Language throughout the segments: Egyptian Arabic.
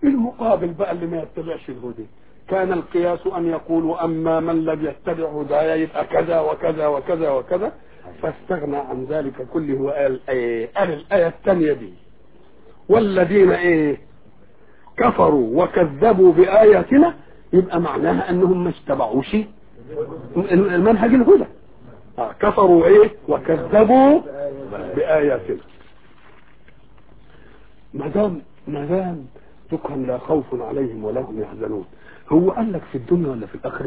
المقابل بقى اللي ما يتبعش الهدى كان القياس ان يقولوا اما من لم يتبع هدايا يبقى كذا وكذا وكذا وكذا فاستغنى عن ذلك كله وقال ايه قال الايه الثانيه دي والذين ايه كفروا وكذبوا باياتنا يبقى معناها انهم ما اتبعوش المنهج الهدى آه كفروا ايه وكذبوا باياتنا ما دام ما دام ذكرا لا خوف عليهم ولا هم يحزنون هو قال لك في الدنيا ولا في الاخره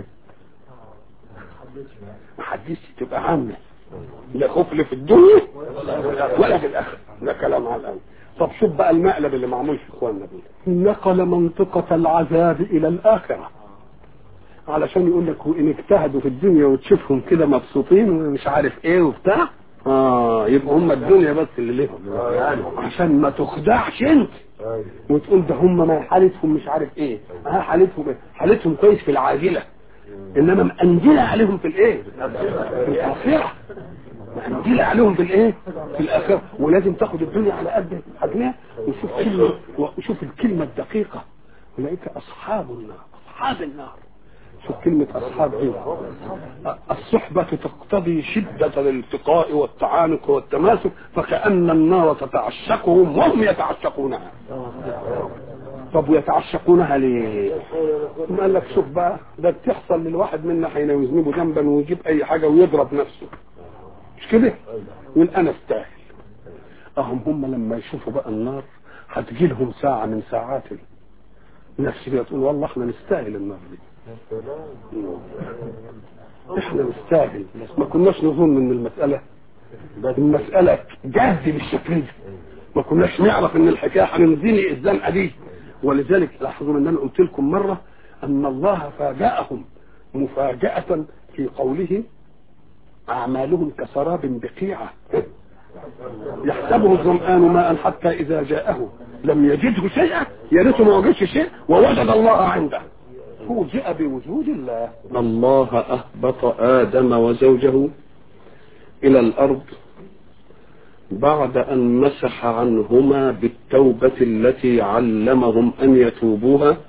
ما حدش تبقى عامه لا خوف لا في الدنيا ولا في الاخره ده كلام على الان طب شوف بقى المقلب اللي معمول في اخواننا دول نقل منطقه العذاب الى الاخره علشان يقول لك وان اجتهدوا في الدنيا وتشوفهم كده مبسوطين ومش عارف ايه وبتاع اه يبقى هم الدنيا بس اللي لهم عشان ما تخدعش انت وتقول ده هم ما حالتهم مش عارف ايه ها حالتهم ايه حالتهم كويس في العاجله انما مأنجلة عليهم في الايه في الاخره مأنجلة عليهم في الايه في الاخره ولازم تاخد الدنيا على قد حجمها وشوف كلمه وشوف الكلمه الدقيقه اولئك اصحاب النار اصحاب النار شوف كلمة أصحاب إيه؟ الصحبة تقتضي شدة الالتقاء والتعانق والتماسك فكأن النار تتعشقهم وهم يتعشقونها طب ويتعشقونها ليه؟ ما قال لك شوف بقى ده بتحصل للواحد منا حين يذنبه ذنبا ويجيب أي حاجة ويضرب نفسه مش كده؟ يقول أنا استاهل أهم هم لما يشوفوا بقى النار هتجي لهم ساعة من ساعات نفسي كده تقول والله احنا نستاهل النار دي احنا نستاهل ما كناش نظن ان المسألة المسألة جهد بالشكل ده ما كناش نعرف ان الحكاية هننزلي الزنقة دي ولذلك لاحظوا ان انا قلت لكم مرة ان الله فاجأهم مفاجأة في قوله اعمالهم كسراب بقيعة يحسبه الظمآن ماء حتى اذا جاءه لم يجده شيئا يا ريته ما وجدش شيء ووجد الله عنده فوجئ بوجود الله الله أهبط آدم وزوجه إلى الأرض بعد أن مسح عنهما بالتوبة التي علمهم أن يتوبوها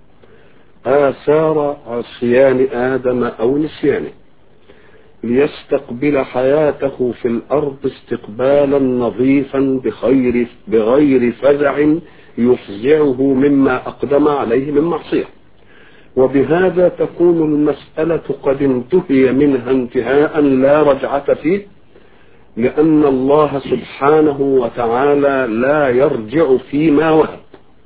آثار عصيان آدم أو نسيانه ليستقبل حياته في الأرض استقبالا نظيفا بخير بغير فزع يفزعه مما أقدم عليه من معصية وبهذا تكون المسألة قد انتهي منها انتهاء لا رجعة فيه لأن الله سبحانه وتعالى لا يرجع فيما وهب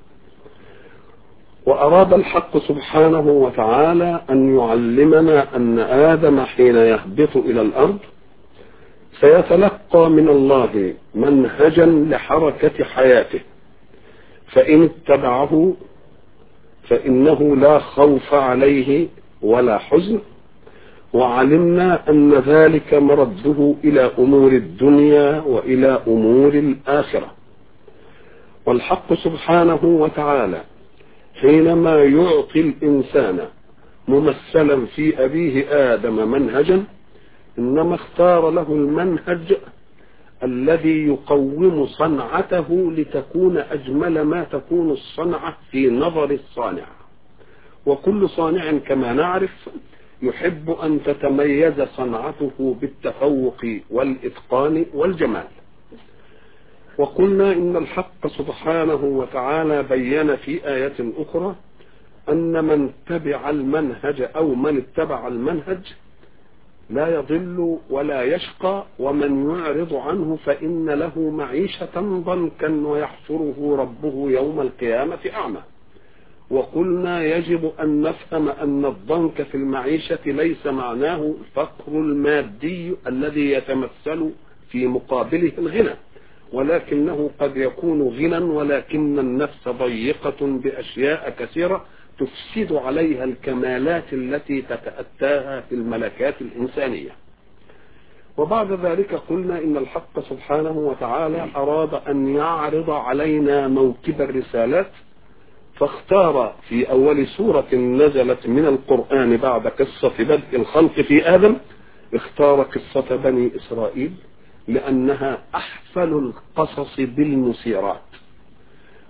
وأراد الحق سبحانه وتعالى أن يعلمنا أن آدم حين يهبط إلى الأرض سيتلقى من الله منهجا لحركة حياته فإن اتبعه فإنه لا خوف عليه ولا حزن وعلمنا أن ذلك مرده إلى أمور الدنيا وإلى أمور الآخرة والحق سبحانه وتعالى حينما يعطي الإنسان ممثلا في أبيه آدم منهجا إنما اختار له المنهج الذي يقوم صنعته لتكون أجمل ما تكون الصنعة في نظر الصانع وكل صانع كما نعرف يحب أن تتميز صنعته بالتفوق والإتقان والجمال وقلنا إن الحق سبحانه وتعالى بين في آية أخرى أن من تبع المنهج أو من اتبع المنهج لا يضل ولا يشقى ومن يعرض عنه فإن له معيشة ضنكا ويحشره ربه يوم القيامة أعمى وقلنا يجب أن نفهم أن الضنك في المعيشة ليس معناه الفقر المادي الذي يتمثل في مقابله الغنى ولكنه قد يكون غنى ولكن النفس ضيقة بأشياء كثيرة تفسد عليها الكمالات التي تتأتاها في الملكات الإنسانية وبعد ذلك قلنا إن الحق سبحانه وتعالى أراد أن يعرض علينا موكب الرسالات فاختار في أول سورة نزلت من القرآن بعد قصة بدء الخلق في آدم اختار قصة بني إسرائيل لأنها أحفل القصص بالمسيرات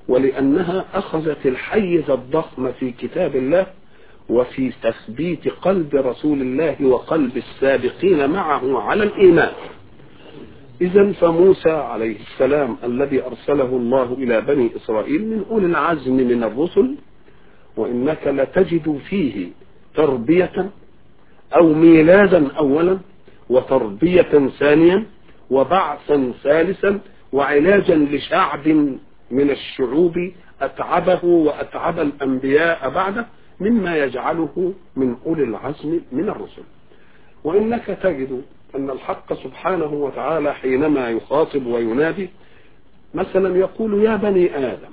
ولأنها أخذت الحيز الضخم في كتاب الله وفي تثبيت قلب رسول الله وقلب السابقين معه على الإيمان إذا فموسى عليه السلام الذي أرسله الله إلى بني إسرائيل من أولي العزم من الرسل وإنك لتجد فيه تربية أو ميلادا أولا وتربية ثانيا وبعثا ثالثا وعلاجا لشعب من الشعوب أتعبه وأتعب الأنبياء بعده مما يجعله من أولي العزم من الرسل وإنك تجد أن الحق سبحانه وتعالى حينما يخاطب وينادي مثلا يقول يا بني آدم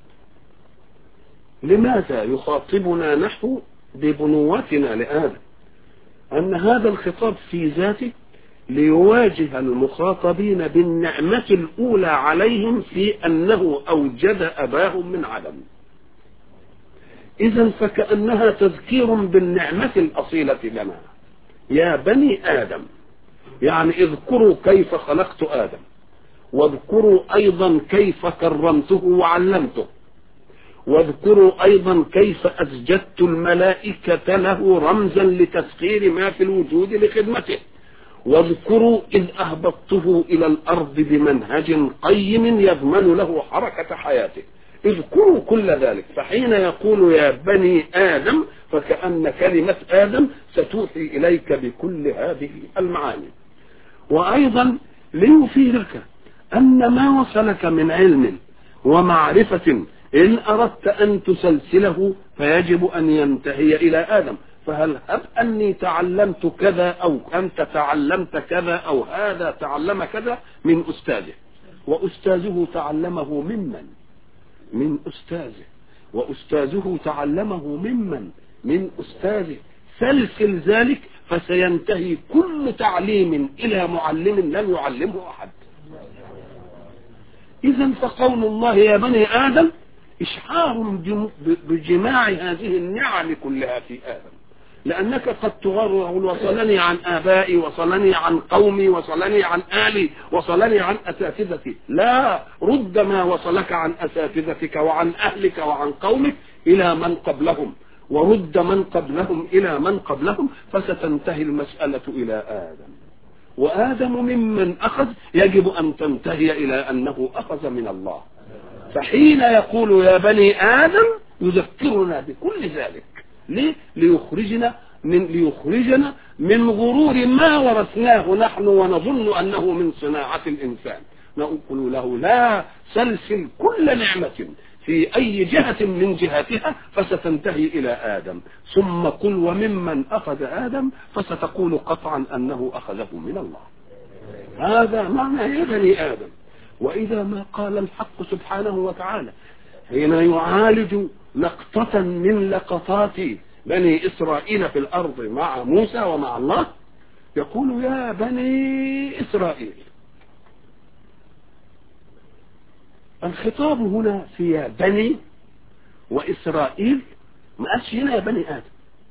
لماذا يخاطبنا نحن ببنوتنا لآدم أن هذا الخطاب في ذاته ليواجه المخاطبين بالنعمة الأولى عليهم في أنه أوجد أباهم من عدم إذا فكأنها تذكير بالنعمة الأصيلة لنا يا بني آدم يعني اذكروا كيف خلقت آدم واذكروا أيضا كيف كرمته وعلمته واذكروا أيضا كيف أسجدت الملائكة له رمزا لتسخير ما في الوجود لخدمته واذكروا إذ أهبطته إلى الأرض بمنهج قيم يضمن له حركة حياته اذكروا كل ذلك فحين يقول يا بني آدم فكأن كلمة آدم ستوحي إليك بكل هذه المعاني وأيضا ليفيدك أن ما وصلك من علم ومعرفة إن أردت أن تسلسله فيجب أن ينتهي إلى آدم فهل هب أني تعلمت كذا أو أنت تعلمت كذا أو هذا تعلم كذا من أستاذه وأستاذه تعلمه ممن من أستاذه وأستاذه تعلمه ممن من أستاذه سلسل ذلك فسينتهي كل تعليم إلى معلم لم يعلمه أحد إذا فقول الله يا بني آدم إشعار بجماع هذه النعم كلها في آدم لأنك قد تغرر وصلني عن آبائي وصلني عن قومي وصلني عن آلي وصلني عن أساتذتي لا رد ما وصلك عن أساتذتك وعن أهلك وعن قومك إلى من قبلهم ورد من قبلهم إلى من قبلهم فستنتهي المسألة إلى آدم وآدم ممن أخذ يجب أن تنتهي إلى أنه أخذ من الله فحين يقول يا بني آدم يذكرنا بكل ذلك ليه؟ ليخرجنا من ليخرجنا من غرور ما ورثناه نحن ونظن أنه من صناعة الإنسان نقول له لا سلسل كل نعمة في أي جهة من جهاتها فستنتهي إلى آدم ثم قل وممن أخذ آدم فستقول قطعا أنه أخذه من الله هذا معنى يا بني آدم وإذا ما قال الحق سبحانه وتعالى حين يعالج لقطة من لقطات بني إسرائيل في الأرض مع موسى ومع الله يقول يا بني إسرائيل الخطاب هنا في بني وإسرائيل ما قالش هنا يا بني آدم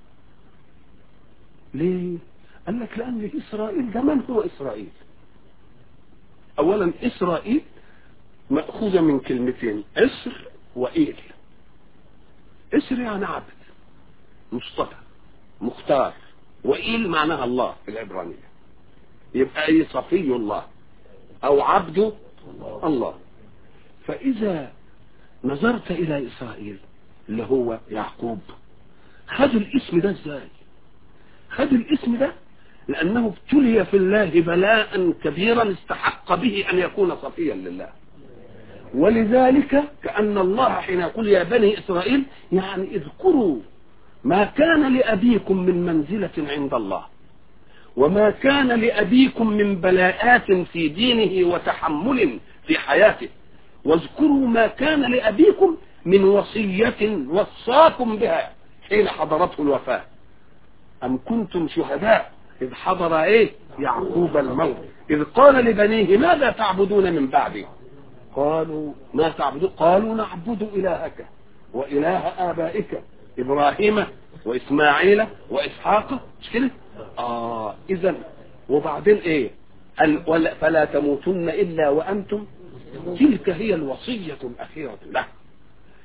ليه؟ قال لك لأن إسرائيل ده من هو إسرائيل؟ أولا إسرائيل مأخوذة من كلمتين إسر وإيل إسر يعني عبد مصطفى مختار وإيل معناها الله في العبرانية يبقى أي صفي الله أو عبد الله فإذا نظرت إلى إسرائيل اللي هو يعقوب خد الاسم ده ازاي خد الاسم ده لأنه ابتلي في الله بلاء كبيرا استحق به أن يكون صفيا لله ولذلك كأن الله حين يقول يا بني إسرائيل يعني اذكروا ما كان لأبيكم من منزلة عند الله وما كان لأبيكم من بلاءات في دينه وتحمل في حياته واذكروا ما كان لأبيكم من وصية وصاكم بها حين حضرته الوفاة أم كنتم شهداء إذ حضر إيه يعقوب الموت إذ قال لبنيه ماذا تعبدون من بعدي قالوا ما تعبدون قالوا نعبد إلهك وإله آبائك إبراهيم وإسماعيل وإسحاق مش كده آه إذا وبعدين إيه فلا تموتن إلا وأنتم تلك هي الوصية الأخيرة له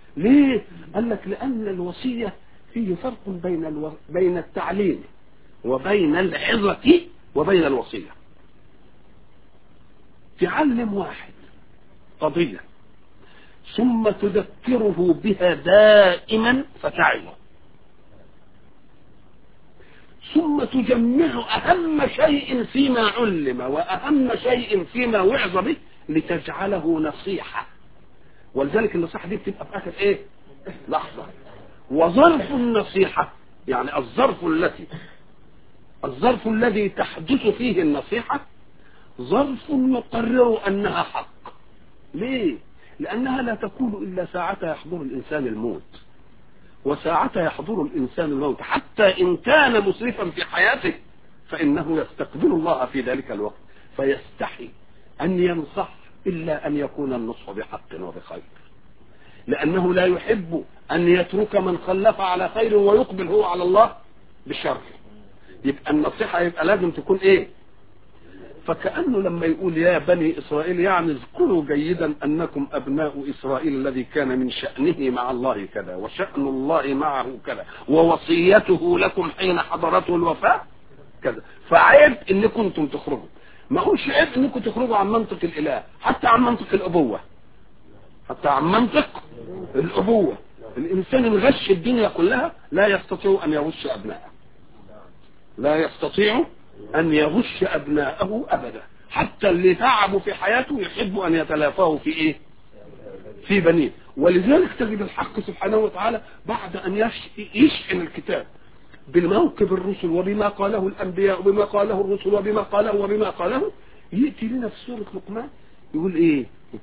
ليه قال لك لان الوصيه فيه فرق بين الو... بين التعليم وبين العظه وبين الوصيه تعلم واحد قضيه ثم تذكره بها دائما فتعظه ثم تجمع أهم شيء فيما علم وأهم شيء فيما وعظ به لتجعله نصيحة ولذلك النصيحة دي بتبقى في آخر إيه؟ لحظة وظرف النصيحة يعني الظرف التي الظرف الذي تحدث فيه النصيحة ظرف يقرر أنها حق ليه؟ لأنها لا تكون إلا ساعتها يحضر الإنسان الموت وساعتها يحضر الإنسان الموت حتى إن كان مسرفا في حياته فإنه يستقبل الله في ذلك الوقت فيستحي أن ينصح إلا أن يكون النصح بحق وبخير لأنه لا يحب أن يترك من خلف على خير ويقبل هو على الله بالشر يبقى النصيحة يبقى لازم تكون إيه فكأنه لما يقول يا بني إسرائيل يعني اذكروا جيدا أنكم أبناء إسرائيل الذي كان من شأنه مع الله كذا وشأن الله معه كذا ووصيته لكم حين حضرته الوفاة كذا فعيب إن كنتم تخرجوا ما قولش عيب إنكم تخرجوا عن منطق الإله حتى عن منطق الأبوة حتى عن منطق الأبوة الإنسان الغش الدنيا كلها لا يستطيع أن يغش أبنائه لا يستطيع أن يغش أبناءه أبدا حتى اللي تعبوا في حياته يحب أن يتلافاه في إيه في بنيه ولذلك تجد الحق سبحانه وتعالى بعد أن يشحن الكتاب بموكب الرسل وبما قاله الأنبياء وبما قاله الرسل وبما قاله وبما قاله يأتي لنا في سورة لقمان يقول إيه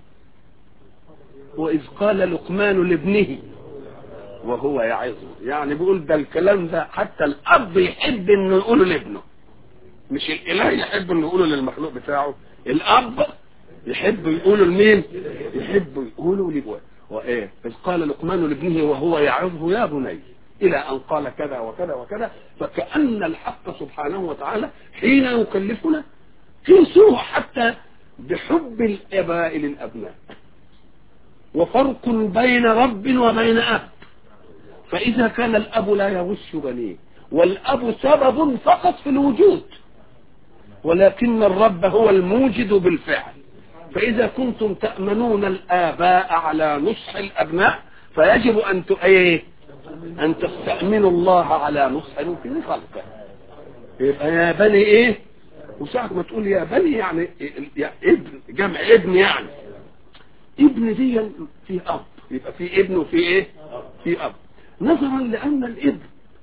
وإذ قال لقمان لابنه وهو يعظه يعني بيقول ده الكلام ده حتى الأب يحب إنه يقوله لابنه مش الاله يحب انه يقوله للمخلوق بتاعه الاب يحب يقوله لمين يحب يقوله لابوه وايه اذ قال لقمان لابنه وهو يعظه يا بني الى ان قال كذا وكذا وكذا فكأن الحق سبحانه وتعالى حين يكلفنا قيسوه حتى بحب الاباء للابناء وفرق بين رب وبين اب فاذا كان الاب لا يغش بنيه والاب سبب فقط في الوجود ولكن الرب هو الموجد بالفعل فإذا كنتم تأمنون الآباء على نصح الأبناء فيجب أن إيه؟ أن تستأمنوا الله على نصح في خلقه يبقى يا بني إيه وساعة ما تقول يا بني يعني يا ابن جمع ابن يعني ابن دي في أب يبقى في ابن وفي إيه في أب نظرا لأن الابن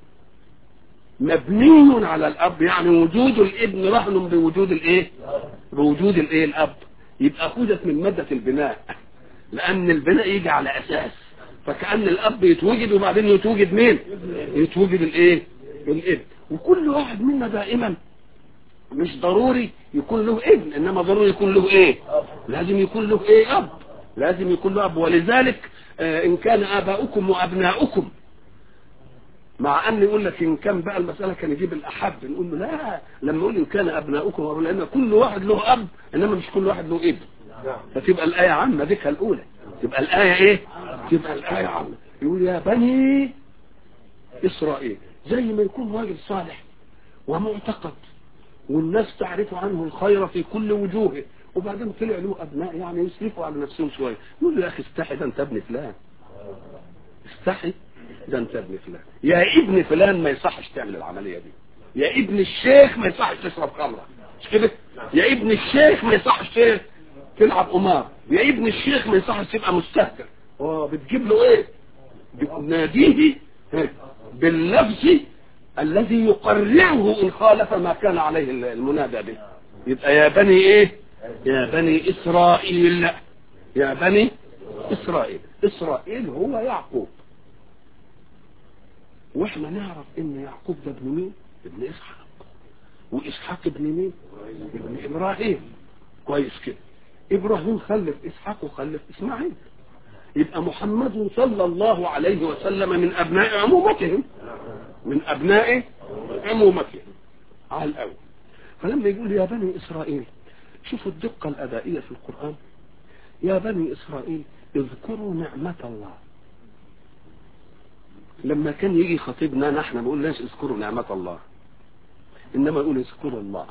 مبني على الاب يعني وجود الابن رهن بوجود الايه بوجود الايه الاب يبقى خذت من مادة البناء لان البناء يجي على اساس فكأن الاب يتوجد وبعدين يتوجد مين يتوجد الايه الابن وكل واحد منا دائما مش ضروري يكون له ابن انما ضروري يكون له ايه لازم يكون له ايه اب لازم يكون له اب ولذلك آه ان كان اباؤكم وابناؤكم مع ان يقول لك ان كان بقى المساله كان يجيب الاحب نقول له لا لما يقول ان كان ابناؤكم لان كل واحد له اب انما مش كل واحد له ابن فتبقى الايه عامه ذكر الاولى تبقى الايه ايه تبقى الايه عامه يقول يا بني اسرائيل زي ما يكون راجل صالح ومعتقد والناس تعرف عنه الخير في كل وجوهه وبعدين طلع له ابناء يعني يسرفوا على نفسهم شويه يقول له يا اخي استحي ده انت ابن فلان استحي ده انت ابن فلان يا ابن فلان ما يصحش تعمل العمليه دي يا ابن الشيخ ما يصحش تشرب خمره مش كده يا ابن الشيخ ما يصحش تلعب قمار يا ابن الشيخ ما يصحش تبقى مستهتر اه بتجيب له ايه بتناديه باللفظ الذي يقرعه ان خالف ما كان عليه المنادى به يبقى يا بني ايه يا بني اسرائيل يا بني اسرائيل اسرائيل هو يعقوب واحنا نعرف ان يعقوب ده ابن مين ابن اسحاق واسحاق ابن مين ابن ابراهيم كويس كده ابراهيم خلف اسحاق وخلف اسماعيل يبقى محمد صلى الله عليه وسلم من ابناء عمومتهم من ابناء عمومتهم على الاول فلما يقول يا بني اسرائيل شوفوا الدقه الادائيه في القران يا بني اسرائيل اذكروا نعمه الله لما كان يجي خطيبنا نحن ما نقولناش اذكروا نعمة الله انما يقول اذكروا الله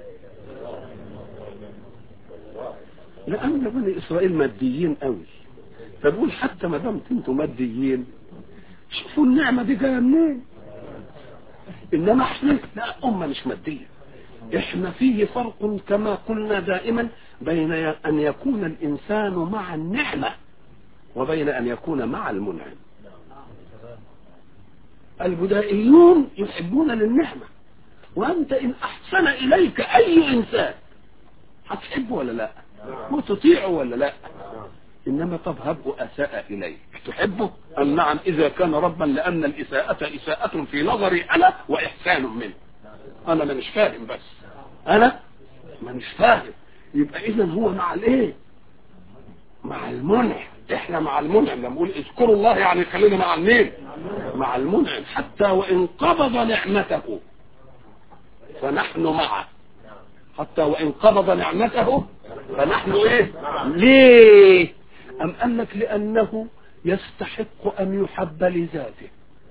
لان بني اسرائيل ماديين قوي فبقول حتى ما دامت انتم ماديين شوفوا النعمة دي جاية منين انما احنا لا امة مش مادية احنا فيه فرق كما قلنا دائما بين ان يكون الانسان مع النعمة وبين ان يكون مع المنعم البدائيون يحبون للنعمة وانت ان احسن اليك اي انسان هتحبه ولا لا وتطيعه ولا لا انما طب هبه اساء اليك تحبه ام نعم اذا كان ربا لان الاساءة اساءة في نظري انا واحسان منه انا مانيش فاهم بس انا مانيش فاهم يبقى اذا هو مع الايه مع المنعم احنا مع المنعم لما نقول اذكروا الله يعني خلينا مع المين مع المنعم حتى وان قبض نعمته فنحن معه حتى وان قبض نعمته فنحن ايه ليه ام قال لك لانه يستحق ان يحب لذاته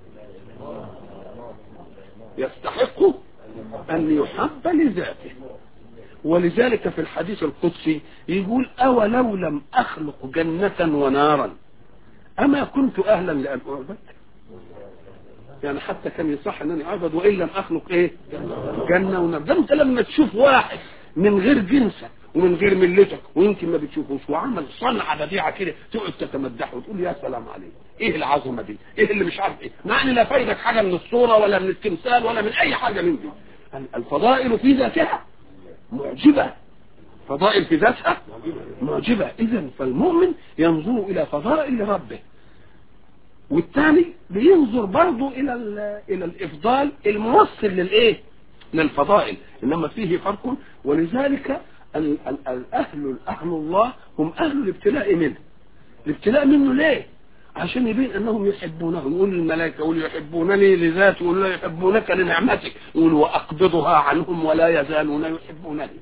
يستحق ان يحب لذاته ولذلك في الحديث القدسي يقول أولو لم أخلق جنة ونارا أما كنت أهلا لأن أعبد يعني حتى كان يصح أنني أعبد وإن لم أخلق إيه جنة ونار ده أنت لما تشوف واحد من غير جنسك ومن غير ملتك ويمكن ما بتشوفوش وعمل صنعة بديعة كده تقعد تتمدحه وتقول يا سلام عليك ايه العظمة دي ايه اللي مش عارف ايه مع ان لا فايدك حاجة من الصورة ولا من التمثال ولا من اي حاجة من دي الفضائل في ذاتها معجبة فضائل في ذاتها معجبة اذا فالمؤمن ينظر الى فضائل ربه والثاني بينظر برضه الى الى الافضال الموصل للايه للفضائل انما فيه فرق ولذلك ال ال الاهل اهل الله هم اهل الابتلاء منه الابتلاء منه ليه عشان يبين انهم يحبونه يقول الملائكه يقول يحبونني لذاتي يقول لا يحبونك لنعمتك يقول واقبضها عنهم ولا يزالون يحبونني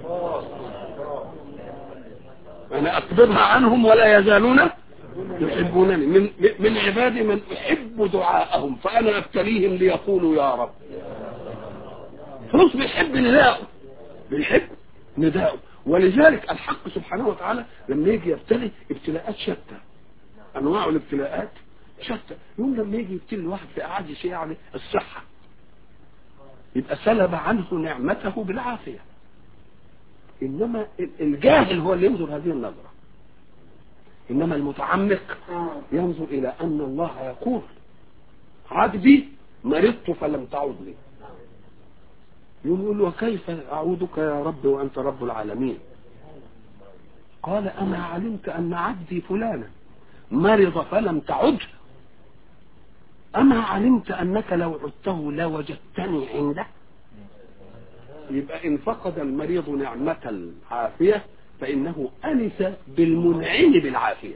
انا اقبضها عنهم ولا يزالون يحبونني من من عبادي من احب دعاءهم فانا ابتليهم ليقولوا يا رب فلوس بيحب نداءه بيحب نداءه ولذلك الحق سبحانه وتعالى لما يجي يبتلي ابتلاءات شتى انواع الابتلاءات شتى يوم لما يجي يبتلي الواحد في اعز شيء يعني الصحه يبقى سلب عنه نعمته بالعافيه انما الجاهل هو اللي ينظر هذه النظره انما المتعمق ينظر الى ان الله يقول عبدي مرضت فلم تعد لي يقول وكيف اعودك يا رب وانت رب العالمين قال اما علمت ان عبدي فلانا مرض فلم تعد أما علمت أنك لو عدته لوجدتني عنده يبقى إن فقد المريض نعمة العافية فإنه أنس بالمنعم بالعافية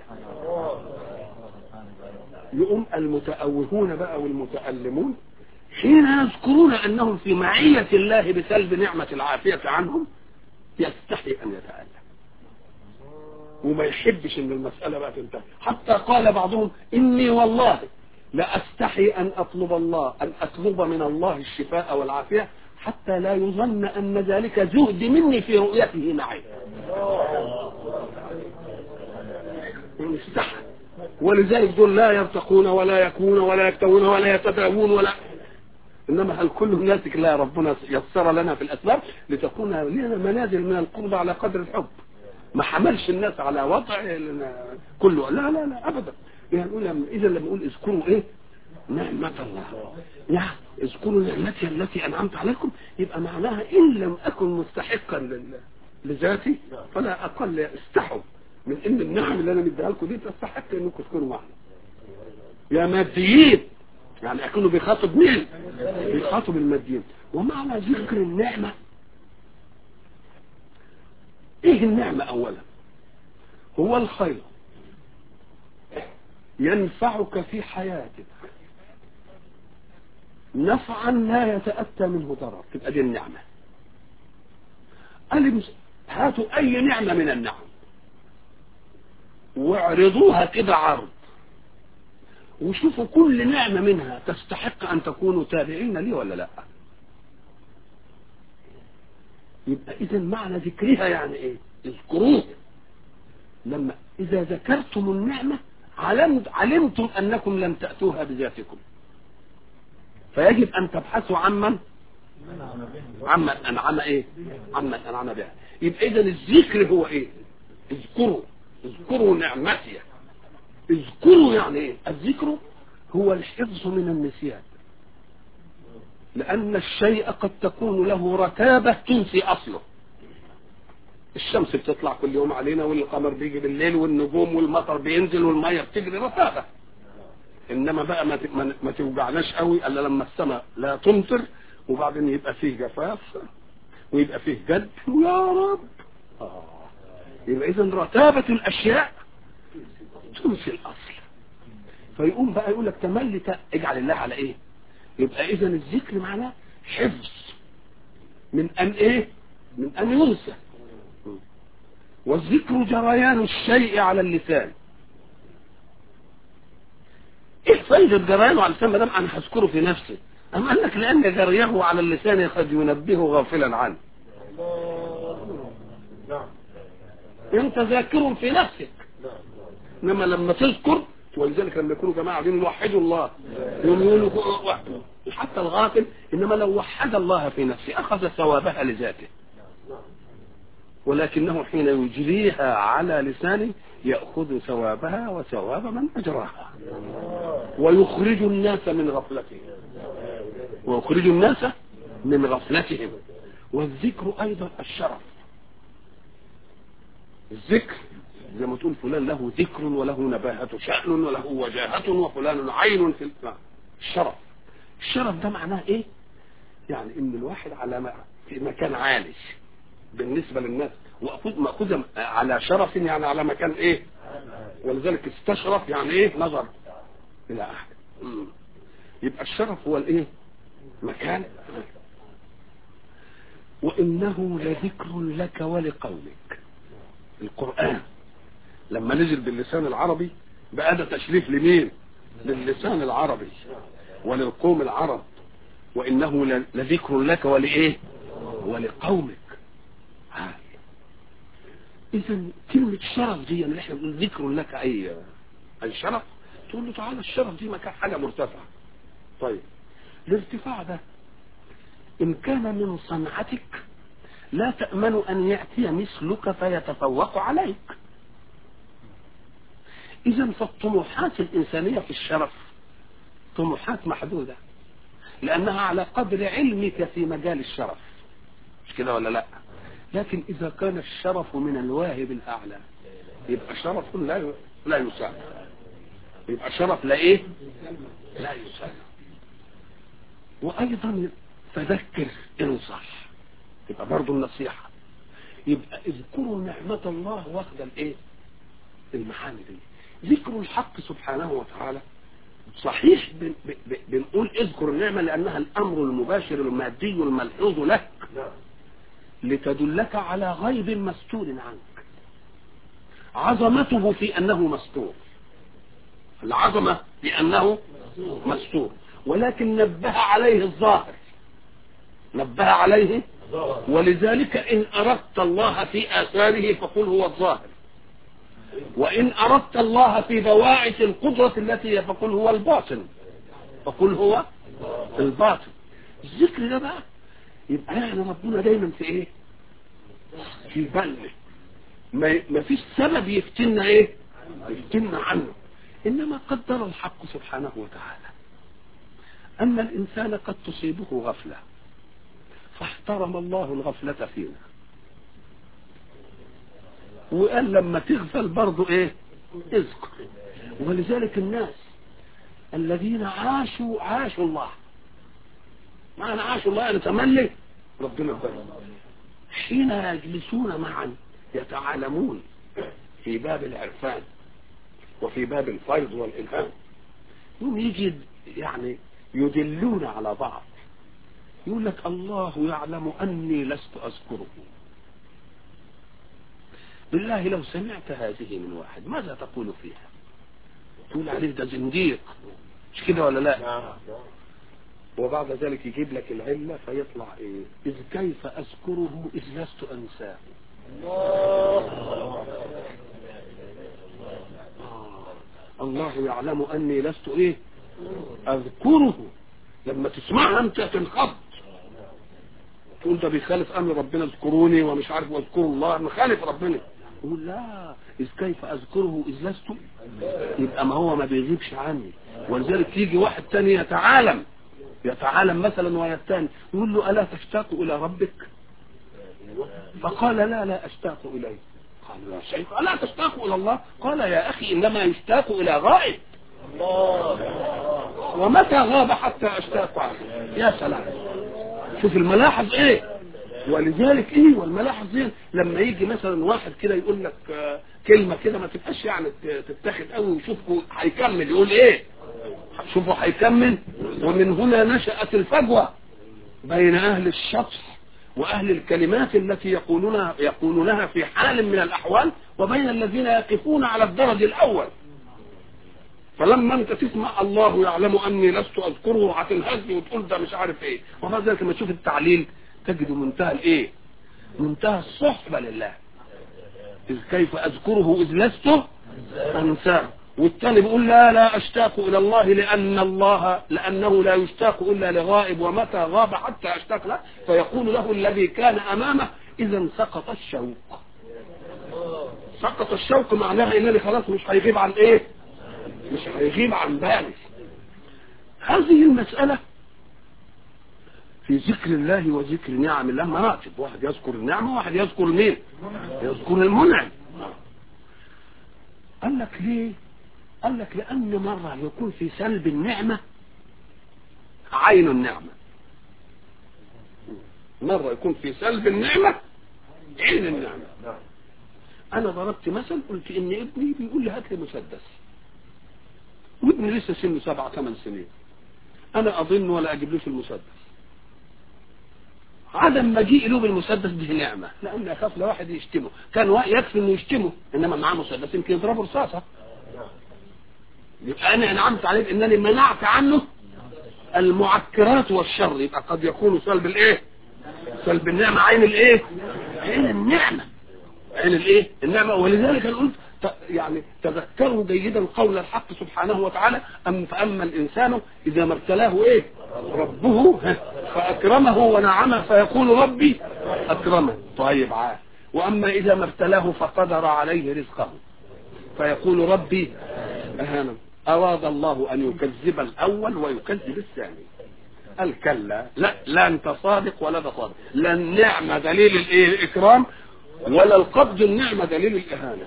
يقوم المتأوهون بقى والمتألمون حين يذكرون أنهم في معية الله بسلب نعمة العافية عنهم يستحي أن يتألم وما يحبش ان المسألة بقى تنتهي حتى قال بعضهم اني والله لا استحي ان اطلب الله ان اطلب من الله الشفاء والعافية حتى لا يظن ان ذلك زهد مني في رؤيته معي استحى ولذلك دول لا يرتقون ولا يكون ولا يكتوون ولا يتداوون ولا انما هل كل الناس لا ربنا يسر لنا في الاسباب لتكون لنا منازل من القرب على قدر الحب ما حملش الناس على وضع كله لا لا لا ابدا يعني اذا لما نقول اذكروا ايه نعمة الله يعني اذكروا نعمتي التي انعمت عليكم يبقى معناها ان لم اكن مستحقا لذاتي فلا اقل استحوا من ان النعم اللي انا مديها لكم دي تستحق انكم تكونوا معنا يا ماديين يعني اكونوا بيخاطب مين بيخاطب الماديين ومعنى ذكر النعمه ايه النعمة اولا هو الخير ينفعك في حياتك نفعا لا يتأتى منه ضرر تبقى دي النعمة قال هاتوا اي نعمة من النعم واعرضوها كده عرض وشوفوا كل نعمة منها تستحق أن تكونوا تابعين لي ولا لا يبقى إذا معنى ذكرها يعني إيه اذكروه لما إذا ذكرتم النعمة علمت علمتم أنكم لم تأتوها بذاتكم فيجب أن تبحثوا عمن عمن أنعم إيه عمن أنعم بها يبقى إذا الذكر هو إيه اذكروا اذكروا نعمتي اذكروا يعني ايه الذكر هو الحفظ من النسيان لأن الشيء قد تكون له رتابة تنسي أصله الشمس بتطلع كل يوم علينا والقمر بيجي بالليل والنجوم والمطر بينزل والمية بتجري رتابة إنما بقى ما ما توجعناش قوي إلا لما السماء لا تمطر وبعدين يبقى فيه جفاف ويبقى فيه جد يا رب آه. يبقى إذا رتابة الأشياء تنسي الأصل فيقوم بقى يقول لك تملي اجعل الله على إيه يبقى إذا الذكر معناه حفظ من أن إيه من أن ينسى والذكر جريان الشيء على اللسان ايه فايدة جريانه على اللسان ما دام انا هذكره في نفسي أم قال لك لأن جريه على اللسان قد ينبهه غافلا عنه انت ذاكر في نفسك انما لما تذكر ولذلك لما يكونوا جماعه قاعدين يوحدوا الله يوم يقولوا حتى الغافل انما لو وحد الله في نفسه اخذ ثوابها لذاته ولكنه حين يجريها على لسانه ياخذ ثوابها وثواب من اجراها ويخرج الناس من غفلتهم ويخرج الناس من غفلتهم والذكر ايضا الشرف الذكر زي ما تقول فلان له ذكر وله نباهة شأن وله وجاهة وفلان عين في الشرف الشرف ده معناه ايه يعني ان الواحد على في مكان عالي بالنسبة للناس مأخوذ على شرف يعني على مكان ايه ولذلك استشرف يعني ايه نظر الى احد يبقى الشرف هو الايه مكان وانه لذكر لك ولقومك القرآن لما نزل باللسان العربي بقى ده تشريف لمين للسان العربي وللقوم العرب وإنه لذكر لك ولإيه ولقومك إذا كلمة شرف دي اللي احنا بنقول ذكر لك أي أي شرف تقول له تعالى الشرف دي مكان حاجة مرتفعة طيب الارتفاع ده إن كان من صنعتك لا تأمن أن يأتي مثلك فيتفوق عليك إذا فالطموحات الإنسانية في الشرف طموحات محدودة لأنها على قدر علمك في مجال الشرف مش كده ولا لا لكن إذا كان الشرف من الواهب الأعلى يبقى شرف لا لا يساوي يبقى شرف لا إيه لا يساوي وأيضا فذكر انصح يبقى برضه النصيحة يبقى اذكروا نعمة الله واخد الايه المحامي دي ذكر الحق سبحانه وتعالى صحيح بن بن بنقول اذكر النعمة لأنها الأمر المباشر المادي الملحوظ لك لتدلك على غيب مستور عنك عظمته في أنه مستور العظمة بأنه مستور ولكن نبه عليه الظاهر نبه عليه ولذلك إن أردت الله في آثاره فقل هو الظاهر وإن أردت الله في بواعث القدرة التي فقل هو الباطن فقل هو الباطن الذكر ده بقى يبقى يعني ربنا دايما في ايه في بالنا ما ما فيش سبب يفتنا ايه يفتنا عنه انما قدر الحق سبحانه وتعالى ان الانسان قد تصيبه غفله فاحترم الله الغفلة فينا وقال لما تغفل برضو ايه اذكر ولذلك الناس الذين عاشوا عاشوا الله معنى عاشوا الله نتملي ربنا يبارك حين يجلسون معا يتعالمون في باب العرفان وفي باب الفيض والإلهام يوم يجي يعني يدلون على بعض يقول لك الله يعلم أني لست أذكره بالله لو سمعت هذه من واحد ماذا تقول فيها تقول عليه ده زنديق مش كده ولا لا وبعد ذلك يجيب لك العلة فيطلع ايه اذ كيف اذكره اذ لست انساه الله يعلم اني لست ايه اذكره لما تسمعها انت تنخض تقول ده بيخالف امر ربنا اذكروني ومش عارف واذكروا الله مخالف ربنا يقول لا اذ كيف اذكره اذ لست يبقى ما هو ما بيغيبش عني ولذلك يجي واحد تاني يتعالم يتعالم مثلا ويتاني يقول له الا تشتاق الى ربك فقال لا لا اشتاق اليه قال يا شيخ الا تشتاق الى الله قال يا اخي انما يشتاق الى غائب ومتى غاب حتى اشتاق عنه يا سلام شوف الملاحظ ايه ولذلك ايه والملاحظ ايه لما يجي مثلا واحد كده يقول لك آه، كلمه كده ما تبقاش يعني ت- تتاخد قوي وشوفه هيكمل يقول ايه شوفوا هيكمل ومن هنا نشأت الفجوة بين اهل الشطح واهل الكلمات التي يقولونها يقولونها في حال من الاحوال وبين الذين يقفون على الدرج الاول فلما انت تسمع الله يعلم اني لست اذكره هتنهز وتقول ده مش عارف ايه وبعد ذلك لما تشوف التعليل تجد منتهى الايه منتهى الصحبه لله اذ كيف اذكره اذ لست انساه والثاني بيقول لا لا اشتاق الى الله لان الله لانه لا يشتاق الا لغائب ومتى غاب حتى اشتاق له فيقول له الذي كان امامه اذا سقط الشوق سقط الشوق معناها انني خلاص مش هيغيب عن ايه مش هيغيب عن بالي هذه المسألة في ذكر الله وذكر نعم الله مراتب واحد يذكر النعمة وواحد يذكر مين يذكر المنعم قال لك ليه قال لك لأن مرة يكون في سلب النعمة عين النعمة مرة يكون في سلب النعمة عين النعمة أنا ضربت مثل قلت إن ابني بيقول لي هات لي مسدس وابني لسه سنه سبع ثمان سنين انا اظن ولا اجيب له المسدس عدم مجيء له بالمسدس دي نعمه لان اخاف لو واحد يشتمه كان وا- يكفي انه يشتمه انما معاه مسدس يمكن يضربه رصاصه يبقى انا انعمت عليه بانني منعت عنه المعكرات والشر يبقى قد يكون سلب الايه سلب النعمه عين الايه عين النعمه عين الايه النعمه ولذلك انا قلت ت- يعني تذكروا جيدا قول الحق سبحانه وتعالى أم فأما الإنسان إذا ما ابتلاه إيه ربه ها، فأكرمه ونعمه فيقول ربي أكرمه طيب عاد وأما إذا ما ابتلاه فقدر عليه رزقه فيقول ربي أهانا أراد الله أن يكذب الأول ويكذب الثاني قال كلا لا لا انت صادق ولا ده صادق لا النعمة دليل الايه الاكرام ولا القبض النعمة دليل الاهانة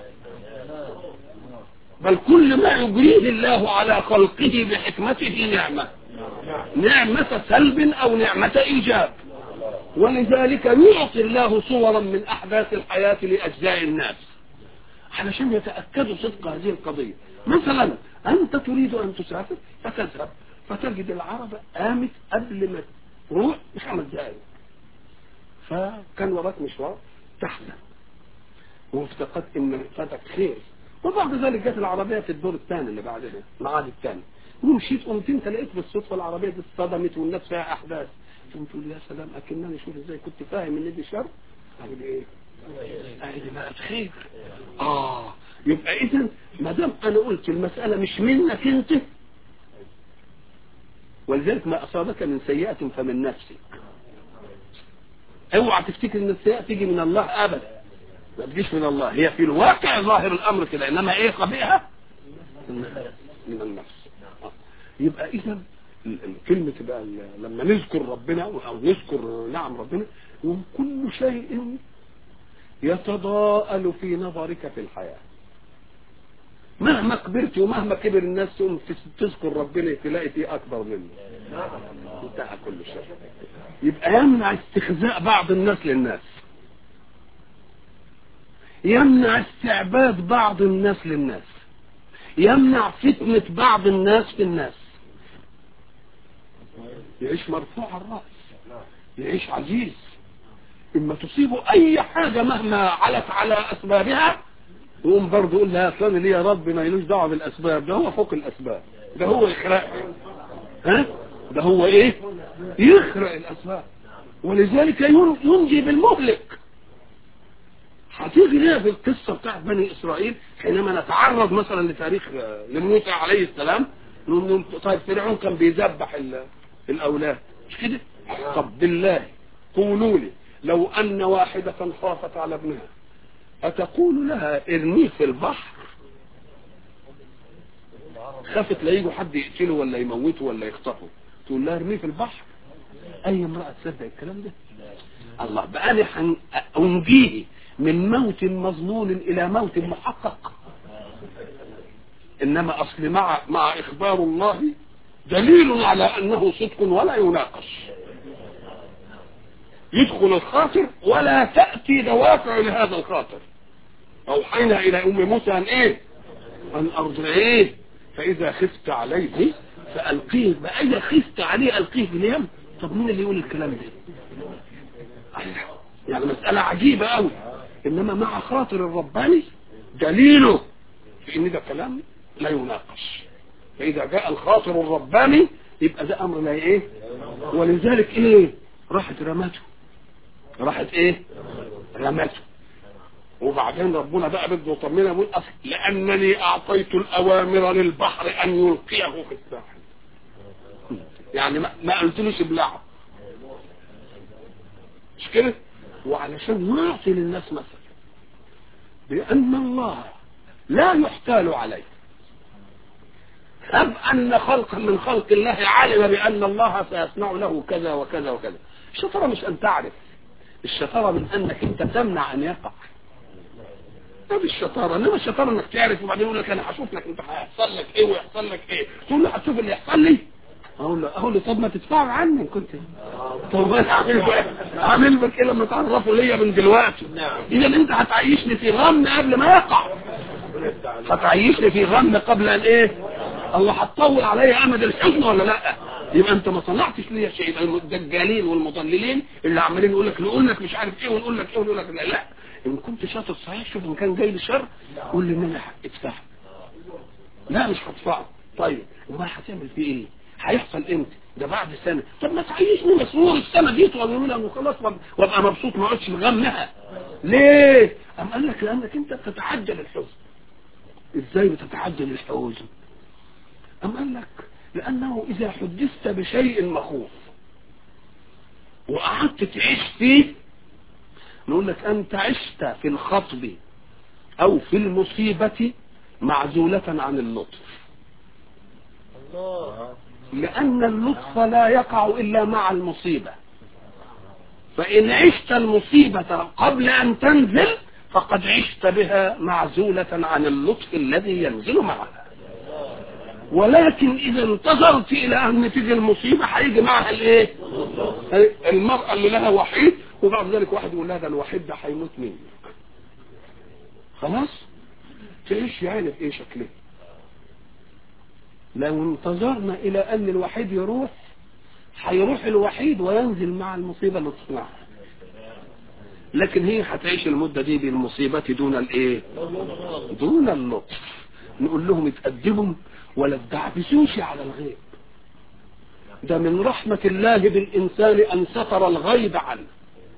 بل كل ما يجريه الله على خلقه بحكمته نعمة نعمة سلب او نعمة ايجاب ولذلك يعطي الله صورا من احداث الحياة لاجزاء الناس علشان يتأكدوا صدق هذه القضية مثلا أنت تريد أن تسافر فتذهب فتجد العرب قامت قبل ما تروح بخمس دقائق فكان وراك مشوار تحزن وافتقدت ان فاتك خير وبعد ذلك جت العربيه في الدور الثاني اللي بعدها الميعاد الثاني ومشيت قمت انت لقيت بالصدفه العربيه دي اصطدمت والناس فيها احداث قمت تقول يا سلام اكنني شوف ازاي كنت فاهم ان دي شر اقول ايه ادي بقت خير اه يبقى اذا ما دام انا قلت المساله مش منك انت ولذلك ما اصابك من سيئه فمن نفسك اوعى تفتكر ان السيئه تيجي من الله ابدا ما تجيش من الله هي في الواقع ظاهر الامر كده انما ايه قبيحه من النفس آه. يبقى اذا ال- الكلمه تبقى ال- لما نذكر ربنا او نذكر نعم ربنا وكل شيء يتضاءل في نظرك في الحياه مهما كبرت ومهما كبر الناس تقوم تس- تذكر ربنا تلاقي فيه اكبر منه انتهى كل شيء يبقى يمنع استخزاء بعض الناس للناس يمنع استعباد بعض الناس للناس يمنع فتنة بعض الناس في الناس يعيش مرفوع الرأس يعيش عزيز إما تصيبه أي حاجة مهما علت على أسبابها يقوم برضه يقول لها فلان ليه يا رب ما يلوش دعوه بالاسباب ده هو فوق الاسباب ده هو يخرق ها ده هو ايه يخرق الاسباب ولذلك ينجي بالمهلك هتيجي ليه في القصه بتاعت بني اسرائيل حينما نتعرض مثلا لتاريخ لموسى عليه السلام طيب فرعون كان بيذبح الاولاد مش كده طب بالله قولوا لي لو ان واحده خافت على ابنها أتقول لها ارميه في البحر خافت لا يجوا حد يقتله ولا يموته ولا يخطفه تقول لها ارميه في البحر أي امرأة تصدق الكلام ده الله بقى أنا أنجيه من موت مظنون إلى موت محقق إنما أصل مع مع إخبار الله دليل على أنه صدق ولا يناقش يدخل الخاطر ولا تأتي دوافع لهذا الخاطر أوحينا إلى أم موسى أن إيه أن أرضعيه فإذا خفت عليه فألقيه بأي خفت عليه ألقيه في اليم طب مين اللي يقول الكلام ده يعني مسألة عجيبة أوي إنما مع خاطر الرباني دليله في إن ده كلام لا يناقش فإذا جاء الخاطر الرباني يبقى ده أمر لا إيه ولذلك إيه راحت رمته راحت ايه رمته وبعدين ربنا بقى بده يطمنها يقول اصل لانني اعطيت الاوامر للبحر ان يلقيه في الساحل يعني ما, ما قلتلوش ابلعه مش كده وعلشان يعطي للناس مثلا بان الله لا يحتال عليه أم أن خلقا من خلق الله علم بأن الله سيصنع له كذا وكذا وكذا الشطارة مش أن تعرف الشطارة من أنك أنت تمنع أن يقع هذه الشطارة إنما الشطارة إنك تعرف وبعدين يقول لك أنا هشوف لك أنت هيحصل لك إيه ويحصل لك إيه تقول له هتشوف اللي يحصل لي أقول له أقول له طب ما تدفعوا عني كنت طب أنا أعمل بك أعمل بك إيه لما تعرفوا ليا من دلوقتي إذا أنت هتعيشني في غم قبل ما يقع هتعيشني في غم قبل أن إيه الله هتطول عليا أمد الحزن ولا لأ يبقى انت ما صنعتش ليا شيء يبقى الدجالين والمضللين اللي عمالين يقول لك نقول لك مش عارف ايه ونقول لك ايه ونقول لك لا لا ان كنت شاطر صحيح شوف ان كان جاي لي شر قول لي ان انا ادفع لا مش هدفعه طيب امال هتعمل فيه ايه هيحصل امتى ده بعد سنه طب ما تعيشني مسرور السنه دي طول منها وخلاص وابقى مبسوط ما اقعدش مغمها ليه ام قال لك لانك انت بتتعجل الحزن ازاي بتتعجل الحزن ام قال لك لأنه إذا حدثت بشيء مخوف وقعدت تعيش فيه نقول لك أنت عشت في الخطب أو في المصيبة معزولة عن اللطف لأن اللطف لا يقع إلا مع المصيبة فإن عشت المصيبة قبل أن تنزل فقد عشت بها معزولة عن اللطف الذي ينزل معها ولكن اذا انتظرت الى ان تيجي المصيبه هيجي معها الايه المراه اللي لها وحيد وبعد ذلك واحد يقول لها ده الوحيد ده هيموت منك خلاص تعيش يعني في ايه شكله لو انتظرنا الى ان الوحيد يروح هيروح الوحيد وينزل مع المصيبه اللي تصنعها لكن هي هتعيش المده دي بالمصيبه دون الايه دون اللطف نقول لهم اتقدموا ولا تدعبسوش على الغيب ده من رحمة الله بالإنسان أن ستر الغيب عنه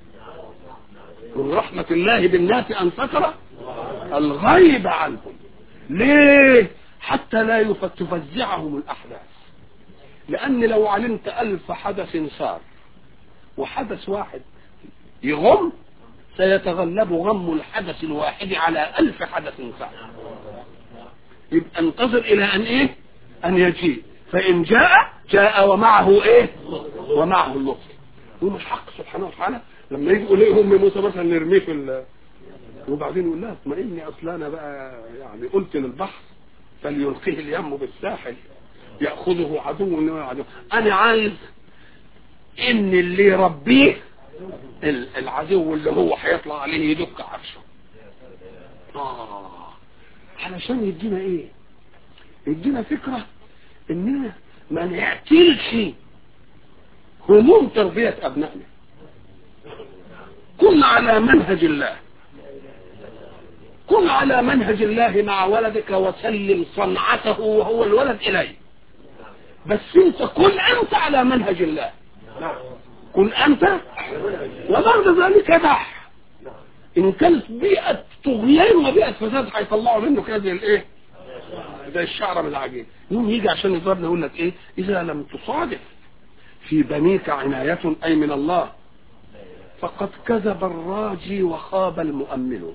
من رحمة الله بالناس أن ستر الغيب عنهم ليه حتى لا تفزعهم الأحداث لأن لو علمت ألف حدث صار وحدث واحد يغم سيتغلب غم الحدث الواحد على ألف حدث صار يبقى انتظر الى ان ايه ان يجيء فان جاء جاء ومعه ايه ومعه اللطف ومش حق سبحانه وتعالى لما يجي يقول ايه ام موسى مثلا نرميه في ال... وبعدين يقول لها اطمئني اصل انا بقى يعني قلت للبحر فليلقيه اليم بالساحل ياخذه عدو عدو انا عايز ان اللي يربيه العدو اللي هو هيطلع عليه يدق عرشه آه علشان يدينا ايه يدينا فكرة اننا ما نعتلش هموم تربية ابنائنا كن على منهج الله كن على منهج الله مع ولدك وسلم صنعته وهو الولد إليه بس انت كن انت على منهج الله كن انت وبعد ذلك دع ان كانت بيئة طغيان وبيئة فساد هيطلعوا منه كده زي الايه زي الشعر من العجين يوم يجي عشان يضربنا يقول لك ايه اذا لم تصادف في بنيك عناية اي من الله فقد كذب الراجي وخاب المؤمن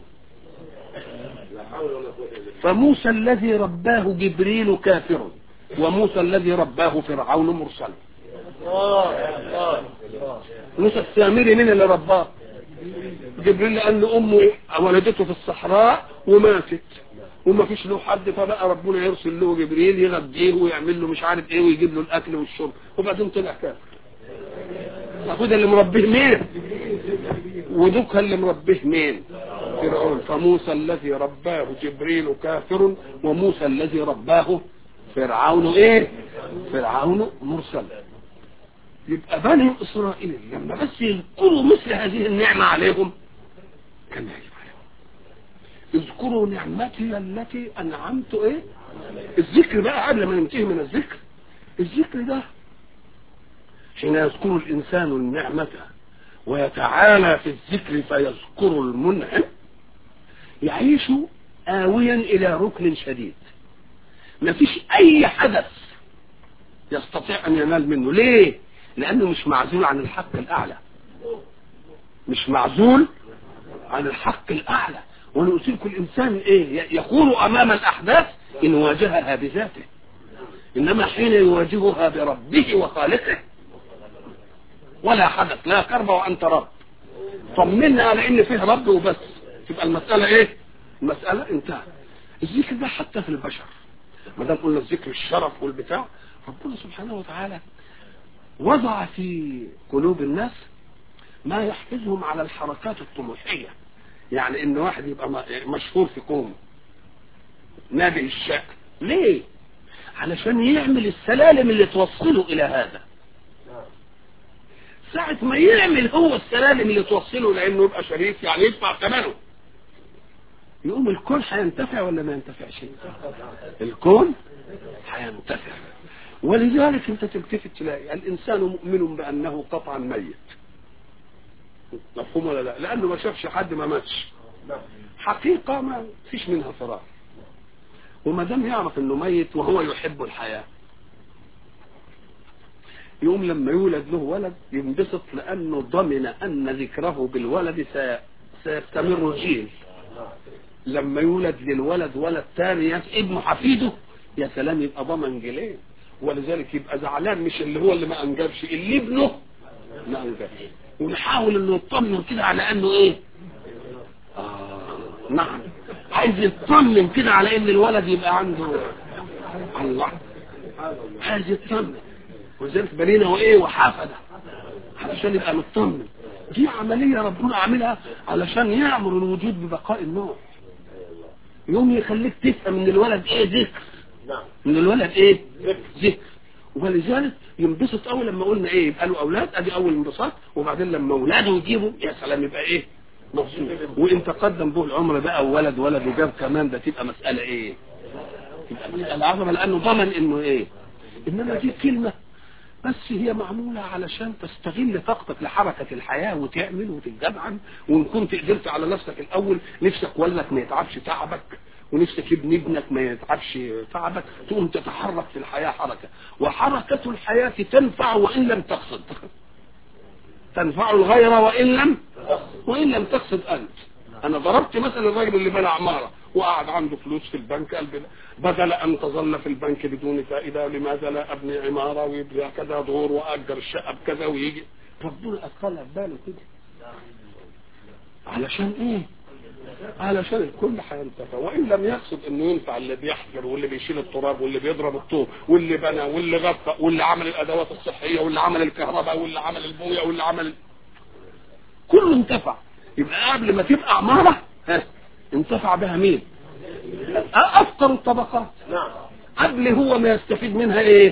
فموسى الذي رباه جبريل كافر وموسى الذي رباه فرعون مرسل موسى السامري مين اللي رباه جبريل قال له امه ولدته في الصحراء وماتت وما فيش له حد فبقى ربنا يرسل له جبريل يغديه ويعمل له مش عارف ايه ويجيب له الاكل والشرب وبعدين طلع كافر المفروض اللي مربيه مين ودوك اللي مربيه مين فرعون فموسى الذي رباه جبريل كافر وموسى الذي رباه فرعون ايه فرعون مرسل يبقى بني اسرائيل لما بس يذكروا مثل هذه النعمة عليهم كان يجب عليهم اذكروا نعمتي التي انعمت ايه الذكر بقى قبل ما ننتهي من الذكر الذكر ده حين يذكر الانسان النعمة ويتعالى في الذكر فيذكر المنعم يعيش آويا إلى ركن شديد ما فيش أي حدث يستطيع أن ينال منه ليه؟ لأنه مش معزول عن الحق الأعلى مش معزول عن الحق الأعلى ونؤتيك الإنسان إيه؟ يقول أمام الأحداث إن واجهها بذاته إنما حين يواجهها بربه وخالقه ولا حدث لا كرب وأنت رب طمنا على إن فيه رب وبس تبقى المسألة إيه المسألة انتهت الذكر ده حتى في البشر ما دام قلنا الذكر الشرف والبتاع ربنا سبحانه وتعالى وضع في قلوب الناس ما يحفزهم على الحركات الطموحية يعني ان واحد يبقى مشهور في قوم نابئ الشأن ليه علشان يعمل السلالم اللي توصله الى هذا ساعة ما يعمل هو السلالم اللي توصله لانه يبقى شريف يعني يدفع ثمنه يقوم الكون هينتفع ولا ما ينتفعش الكون هينتفع ولذلك انت تلتفت تلاقي الانسان مؤمن بانه قطعا ميت مفهوم ولا لا لانه ما شافش حد ما ماتش حقيقة ما فيش منها فراغ وما دام يعرف انه ميت وهو يحب الحياة يقوم لما يولد له ولد ينبسط لانه ضمن ان ذكره بالولد سيستمر جيل لما يولد للولد ولد ثاني ابنه حفيده يا سلام يبقى ضمن جيلين ولذلك يبقى زعلان مش اللي هو اللي ما انجبش اللي ابنه ما انجبش ونحاول انه يطمن كده على انه ايه آه نعم عايز يطمن كده على ان الولد يبقى عنده الله عايز يطمن ولذلك بنينا وايه وحافده علشان يبقى مطمن دي عملية ربنا عاملها علشان يعمر الوجود ببقاء النوع يوم يخليك تفهم ان الولد ايه ذكر ان الولد ايه ذكر ولذلك ينبسط اول لما قلنا ايه يبقى له اولاد ادي اول انبساط وبعدين لما اولاده يجيبوا يا سلام يبقى ايه مبسوط وان تقدم به العمر بقى وولد ولد وجاب كمان ده تبقى مسألة ايه تبقى مسألة عظمة لانه ضمن انه ايه انما دي كلمة بس هي معمولة علشان تستغل طاقتك لحركة الحياة وتعمل وتتجمعن وإن كنت قدرت على نفسك الأول نفسك ولدك ما يتعبش تعبك ونفسك ابن ابنك ما يتعبش تعبك تقوم تتحرك في الحياة حركة وحركة الحياة تنفع وإن لم تقصد تنفع الغير وإن لم وإن لم تقصد أنت أنا ضربت مثلا الراجل اللي بنى عمارة وقعد عنده فلوس في البنك قال بدل أن تظل في البنك بدون فائدة لماذا لا أبني عمارة ويبني كذا دور وأجر الشقة بكذا ويجي ربنا أدخلها في باله كده علشان إيه؟ علشان الكل هينتفع وإن لم يقصد إنه ينفع اللي بيحفر واللي بيشيل التراب واللي بيضرب الطوب واللي بنى واللي غطى واللي عمل الأدوات الصحية واللي عمل الكهرباء واللي عمل البوية واللي عمل كله انتفع يبقى قبل ما تبقى عمارة ها انتفع بها مين افقر الطبقات قبل هو ما يستفيد منها ايه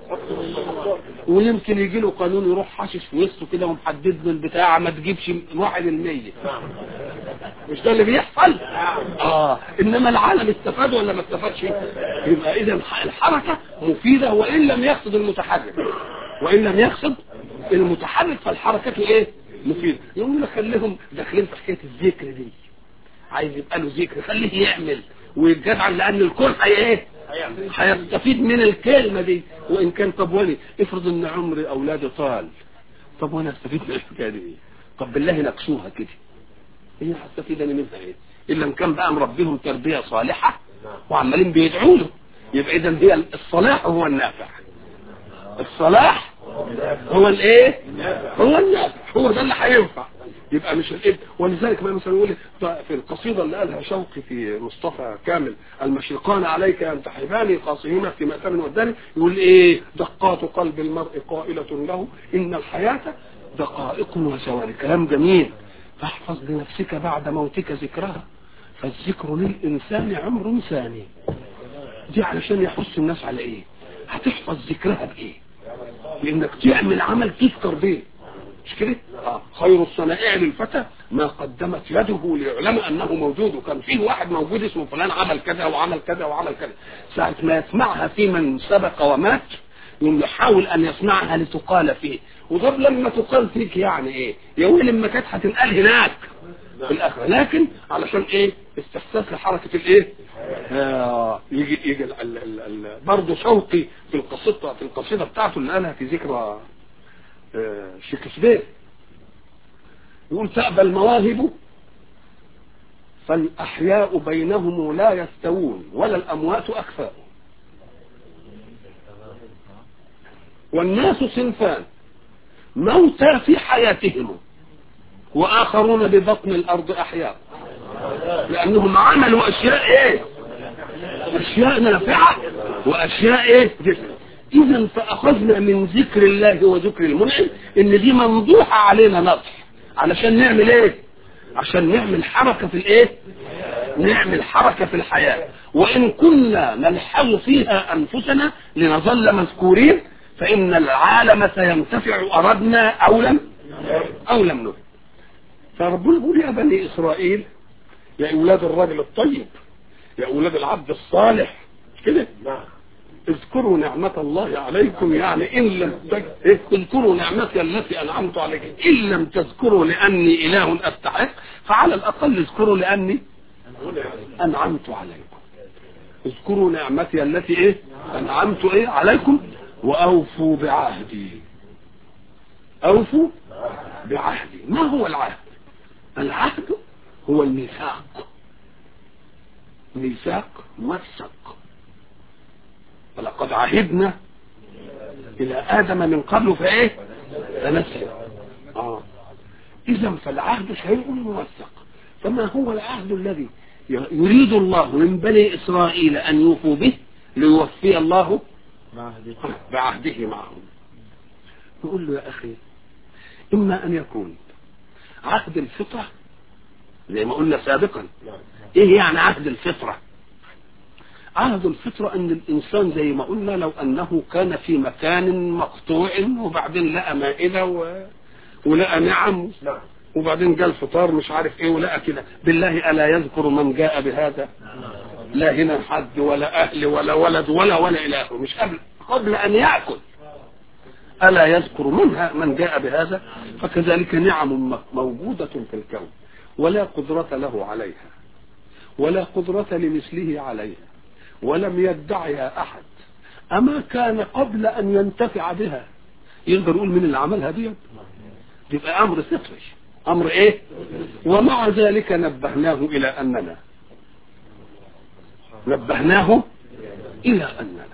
ويمكن يجي له قانون يروح حاشش في وسطه كده ومحدد له البتاع ما تجيبش واحد المية مش ده اللي بيحصل اه انما العالم استفاد ولا ما استفادش يبقى اذا الحركة مفيدة وان لم يقصد المتحرك وان لم يقصد المتحرك فالحركة ايه مفيدة يقوم لك خليهم داخلين في حكاية الذكر دي عايز يبقى له ذكر خليه يعمل ويتجدع لان الكل هي ايه هيستفيد من الكلمة دي وان كان طب ولي افرض ان عمر اولادي طال طب وانا استفيد من الحكايه دي ايه طب بالله ناقشوها كده هي هستفيد انا منها ايه الا ان كان بقى مربيهم تربيه صالحه وعمالين بيدعوا له يبقى اذا دي الصلاح هو النافع الصلاح هو الايه هو النافع هو ده اللي هينفع يبقى مش الابن ولذلك ما مثلا يقول في القصيده اللي قالها شوقي في مصطفى كامل المشرقان عليك ان تحباني قاصرين في مأتم وداني يقول ايه دقات قلب المرء قائلة له ان الحياة دقائق وثواني كلام جميل فاحفظ لنفسك بعد موتك ذكرها فالذكر للإنسان عمر ثاني دي علشان يحث الناس على ايه هتحفظ ذكرها بايه لانك تعمل عمل تذكر بيه مش كده آه. خير الصنائع للفتى ما قدمت يده ليعلم انه موجود وكان فيه واحد موجود اسمه فلان عمل كذا وعمل كذا وعمل كذا ساعة ما يسمعها في من سبق ومات يوم يحاول ان يسمعها لتقال فيه وطب لما تقال فيك يعني ايه يا ويل لما كانت هتنقال هناك في الاخره لكن علشان ايه استحساس لحركه الايه آه يجي يجي ال ال ال ال برضه شوقي في القصيده في القصيده بتاعته اللي قالها في ذكرى آه شكسبير يقول تأبى المواهب فالأحياء بينهم لا يستوون ولا الأموات أكفاء والناس صنفان موتى في حياتهم وآخرون ببطن الأرض أحياء لأنهم عملوا أشياء إيه أشياء نافعة وأشياء إيه إذا فأخذنا من ذكر الله وذكر المنعم إن دي منضوحة علينا نصح علشان نعمل إيه عشان نعمل حركة في الإيه نعمل حركة في الحياة وإن كنا نلحظ فيها أنفسنا لنظل مذكورين فإن العالم سينتفع أردنا أو لم أو لم نرد فربنا يقول يا بني إسرائيل يا أولاد الرجل الطيب يا أولاد العبد الصالح كده اذكروا نعمة الله عليكم يعني إن لم تك... اذكروا نعمتي التي أنعمت عليكم إن لم تذكروا لأني إله أستحق فعلى الأقل اذكروا لأني أنعمت عليكم اذكروا نعمتي التي إيه أنعمت إيه عليكم وأوفوا بعهدي أوفوا بعهدي ما هو العهد العهد هو الميثاق ميثاق موثق ولقد عهدنا إلى آدم من قبل فإيه فنسي آه. إذا فالعهد شيء موثق فما هو العهد الذي يريد الله من بني إسرائيل أن يوفوا به ليوفي الله بعهده معهم يقول له يا أخي إما أن يكون عهد الفطرة زي ما قلنا سابقا إيه يعني عهد الفطرة عهد الفطرة أن الإنسان زي ما قلنا لو أنه كان في مكان مقطوع وبعدين لقى مائدة و... ولقى نعم وبعدين جاء الفطار مش عارف ايه ولقى كده بالله ألا يذكر من جاء بهذا لا هنا حد ولا أهل ولا ولد ولا ولا إله مش قبل قبل أن يأكل ألا يذكر منها من جاء بهذا فكذلك نعم موجودة في الكون ولا قدرة له عليها ولا قدرة لمثله عليها ولم يدعها أحد أما كان قبل أن ينتفع بها يقدر يقول من اللي عملها دي يبقى أمر فطري أمر إيه ومع ذلك نبهناه إلى أننا نبهناه إلى أننا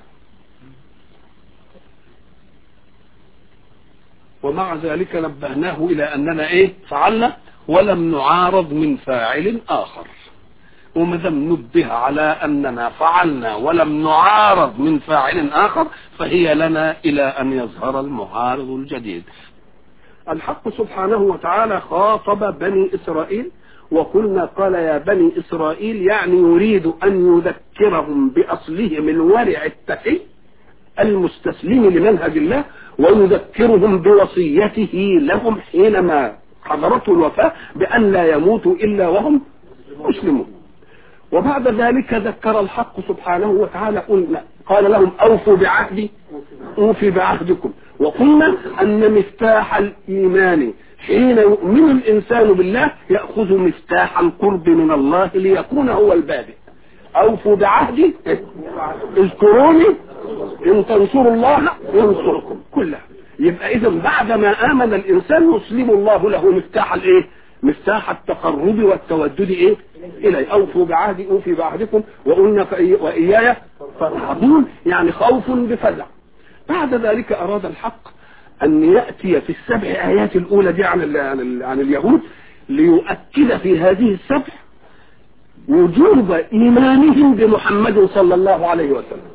ومع ذلك نبهناه إلى أننا إيه فعلنا ولم نعارض من فاعل آخر وما دام نبه على أننا فعلنا ولم نعارض من فاعل آخر فهي لنا إلى أن يظهر المعارض الجديد الحق سبحانه وتعالى خاطب بني إسرائيل وقلنا قال يا بني إسرائيل يعني يريد أن يذكرهم بأصلهم الورع التقي المستسلم لمنهج الله ويذكرهم بوصيته لهم حينما حضرته الوفاة بأن لا يموتوا إلا وهم مسلمون وبعد ذلك ذكر الحق سبحانه وتعالى قلنا قال لهم أوفوا بعهدي أوفي بعهدكم وقلنا أن مفتاح الإيمان حين يؤمن الإنسان بالله يأخذ مفتاح القرب من الله ليكون هو البادئ أوفوا بعهدي اذكروني إن تنصروا الله ينصركم كلها يبقى إذا بعدما آمن الإنسان يسلم الله له مفتاح الإيه؟ مفتاح التقرب والتودد إيه؟ إليه أوفوا بعهدي أوفي بعهدكم وقلنا فإي- وإياي فارهبون يعني خوف بفزع بعد ذلك أراد الحق أن يأتي في السبع آيات الأولى دي عن, ال عن, ال عن اليهود ليؤكد في هذه السبع وجوب إيمانهم بمحمد صلى الله عليه وسلم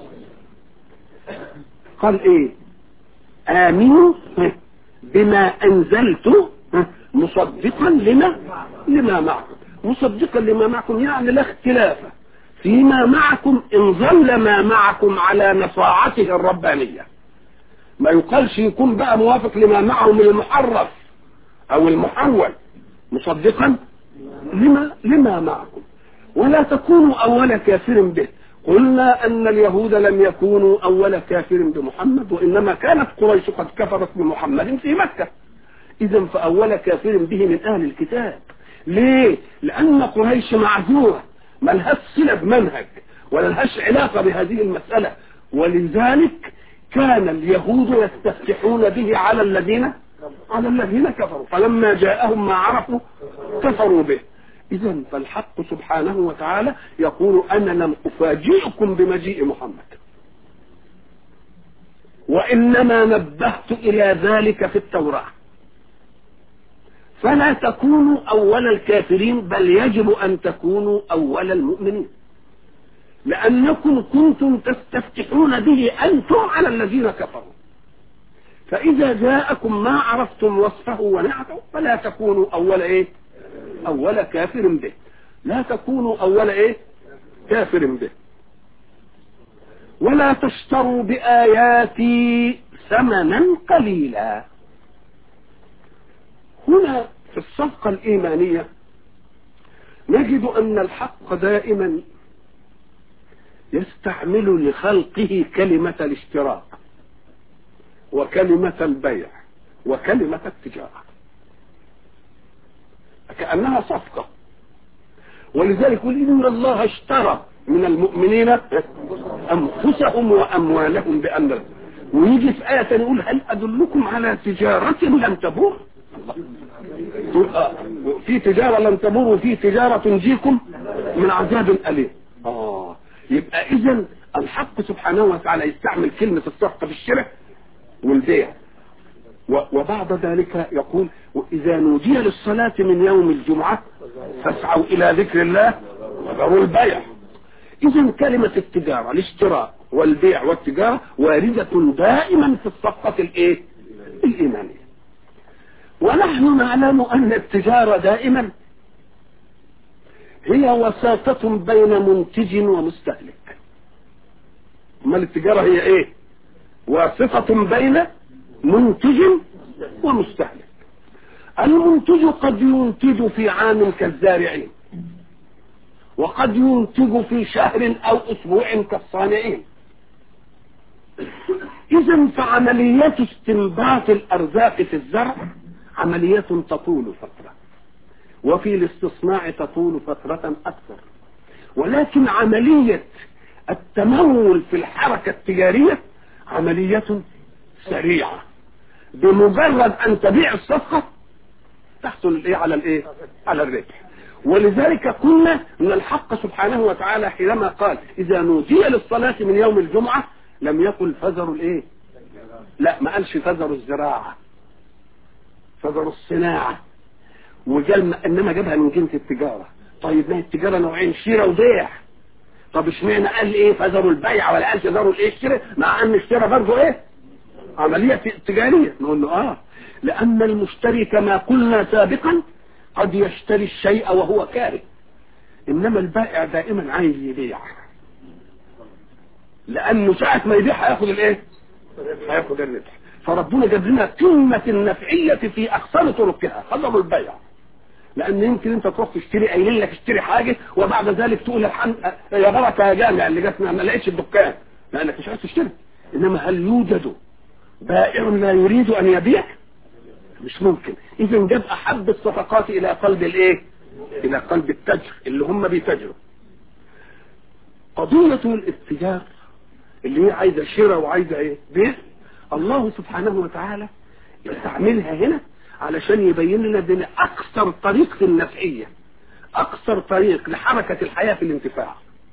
قال إيه آمنوا بما أنزلت مصدقا لما لما معكم مصدقا لما معكم يعني لا اختلاف فيما معكم إن ظل ما معكم على نصاعته الربانية ما يقالش يكون بقى موافق لما معه من المحرف أو المحول مصدقا لما لما معكم ولا تكونوا أول كافر به قلنا أن اليهود لم يكونوا أول كافر بمحمد وإنما كانت قريش قد كفرت بمحمد في مكة إذا فأول كافر به من أهل الكتاب ليه؟ لأن قريش معذورة ما لهاش صلة بمنهج ولا لهاش علاقة بهذه المسألة ولذلك كان اليهود يستفتحون به على الذين على الذين كفروا فلما جاءهم ما عرفوا كفروا به إذا فالحق سبحانه وتعالى يقول أنا لم أفاجئكم بمجيء محمد وإنما نبهت إلى ذلك في التوراة فلا تكونوا أول الكافرين بل يجب أن تكونوا أول المؤمنين لأنكم كنتم تستفتحون به أنتم على الذين كفروا فإذا جاءكم ما عرفتم وصفه ونعته فلا تكونوا أول إيه أول كافر به لا تكونوا أول إيه كافر به ولا تشتروا بآياتي ثمنا قليلا هنا في الصفقة الإيمانية نجد أن الحق دائما يستعمل لخلقه كلمة الاشتراك وكلمة البيع وكلمة التجارة كأنها صفقة ولذلك يقول إن الله اشترى من المؤمنين أنفسهم وأموالهم بأن لهم. ويجي في آية ثانية يقول هل أدلكم على تجارة لن تبور تقول آه في تجارة لن تبور وفي تجارة تنجيكم من عذاب أليم آه يبقى إذا الحق سبحانه وتعالى يستعمل كلمة الصفقة في الشرع والبيع و- وبعد ذلك يقول وإذا نودي للصلاة من يوم الجمعة فاسعوا إلى ذكر الله وذروا البيع إذا كلمة التجارة الاشتراء والبيع والتجارة واردة دائما في الصفقة الإيه؟ الإيمانية ونحن نعلم أن التجارة دائما هي وساطة بين منتج ومستهلك أما التجارة هي إيه؟ واسطة بين منتج ومستهلك المنتج قد ينتج في عام كالزارعين وقد ينتج في شهر او اسبوع كالصانعين اذا فعملية استنباط الارزاق في الزرع عملية تطول فترة وفي الاستصناع تطول فترة اكثر ولكن عملية التمول في الحركة التجارية عملية سريعة بمجرد ان تبيع الصفقة تحصل الايه على الايه على الربح ولذلك قلنا ان الحق سبحانه وتعالى حينما قال اذا نودي للصلاة من يوم الجمعة لم يقل فذروا الايه لا ما قالش فذروا الزراعة فذروا الصناعة وجل انما جابها من جنس التجارة طيب ما هي التجارة نوعين شراء وبيع طب اشمعنى قال ايه فذروا البيع ولا قال ذروا الايه الشراء مع ان الشراء برضه ايه عملية تجارية نقول له اه لان المشتري كما قلنا سابقا قد يشتري الشيء وهو كاره انما البائع دائما عايز يبيع لانه ساعة ما يبيع هياخد الايه هياخد الربح فربنا جاب لنا قمة النفعية في أقصر طرقها قدر البيع لأن يمكن أنت تروح تشتري قايلين لك اشتري حاجة وبعد ذلك تقول الحمد يا بركة يا جامع اللي جاتنا ما لقيتش الدكان لأنك مش عايز تشتري إنما هل يوجد بائع لا يريد أن يبيع؟ مش ممكن إذا جاب أحب الصفقات إلى قلب الإيه؟ إلى قلب التاجر اللي هم بيتاجروا قضية الاتجار اللي هي عايزة شراء وعايزة ايه بيع الله سبحانه وتعالى يستعملها هنا علشان يبين لنا ان اكثر طريق في النفعية اكثر طريق لحركة الحياة في الانتفاع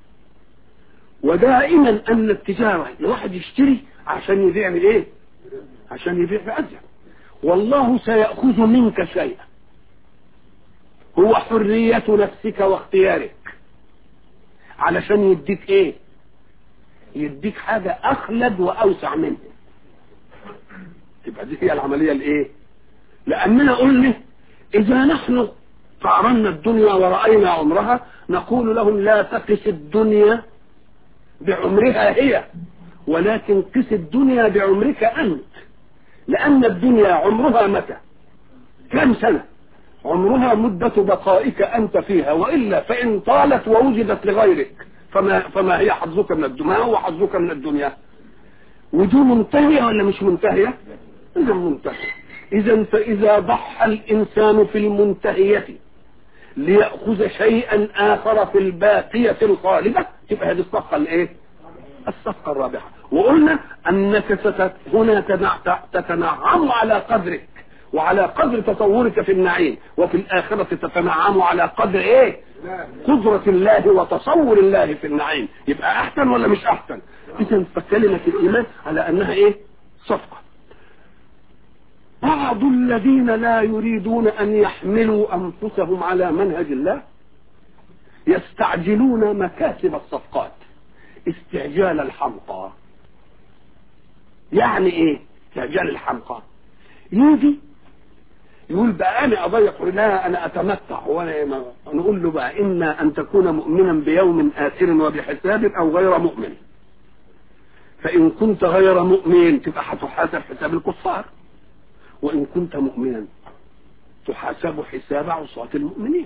ودائما ان التجارة الواحد يشتري عشان يبيع بايه عشان يبيع بأجل والله سيأخذ منك شيئا هو حرية نفسك واختيارك علشان يديك ايه يديك حاجة اخلد واوسع منه تبقى دي هي العملية الايه لاننا قلنا اذا نحن قارنا الدنيا ورأينا عمرها نقول لهم لا تقس الدنيا بعمرها هي ولكن قس الدنيا بعمرك انت لان الدنيا عمرها متى كم سنة عمرها مدة بقائك أنت فيها وإلا فإن طالت ووجدت لغيرك فما, فما هي حظك من الدنيا هو حظك من الدنيا ودي منتهية ولا مش منتهية إذا منتهية إذا فإذا ضحى الإنسان في المنتهية ليأخذ شيئا آخر في الباقية الخالدة تبقى هذه الصفقة الإيه؟ الصفقة الرابحة وقلنا أنك ست هنا تتنعم على قدرك وعلى قدر تصورك في النعيم وفي الآخرة تتنعم على قدر ايه قدرة الله وتصور الله في النعيم يبقى احسن ولا مش احسن اذا فكلمة الايمان على انها ايه صفقة بعض الذين لا يريدون ان يحملوا انفسهم على منهج الله يستعجلون مكاسب الصفقات استعجال الحمقى يعني ايه استعجال الحمقى يجي يقول بقى انا اضيق لا انا اتمتع وانا نقول له بقى اما ان تكون مؤمنا بيوم اخر وبحساب او غير مؤمن فان كنت غير مؤمن تبقى هتحاسب حساب الكفار وان كنت مؤمنا تحاسب حساب عصاة المؤمنين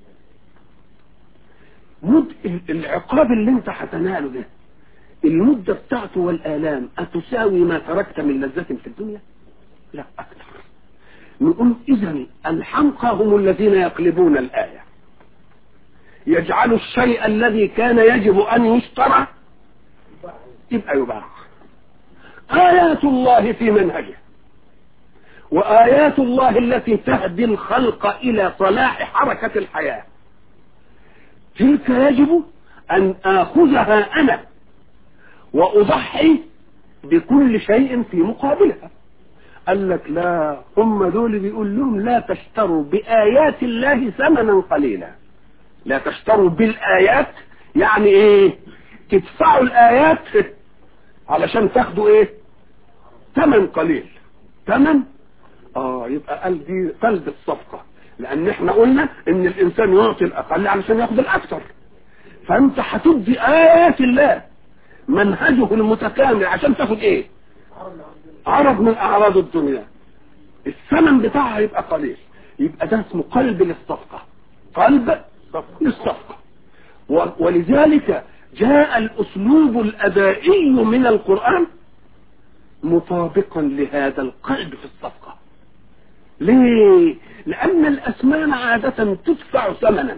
مد العقاب اللي انت هتناله ده المدة بتاعته والآلام أتساوي ما تركت من لذة في الدنيا لا أكثر نقول إذا الحمقى هم الذين يقلبون الآية يجعل الشيء الذي كان يجب أن يشترى يبقى يباع آيات الله في منهجه وآيات الله التي تهدي الخلق إلى صلاح حركة الحياة تلك يجب أن آخذها أنا وأضحي بكل شيء في مقابلها قال لك لا هم دول بيقول لهم لا تشتروا بآيات الله ثمنا قليلا لا تشتروا بالآيات يعني ايه تدفعوا الآيات علشان تاخدوا ايه ثمن قليل ثمن اه يبقى قال دي قلب الصفقة لان احنا قلنا ان الانسان يعطي الاقل علشان ياخد الاكثر فانت هتدي ايات الله منهجه المتكامل عشان تاخد ايه عرض من اعراض الدنيا الثمن بتاعها يبقى قليل يبقى ده اسمه قلب للصفقة قلب للصفقة ولذلك جاء الاسلوب الادائي من القرآن مطابقا لهذا القلب في الصفقة ليه لان الاسمان عادة تدفع ثمنا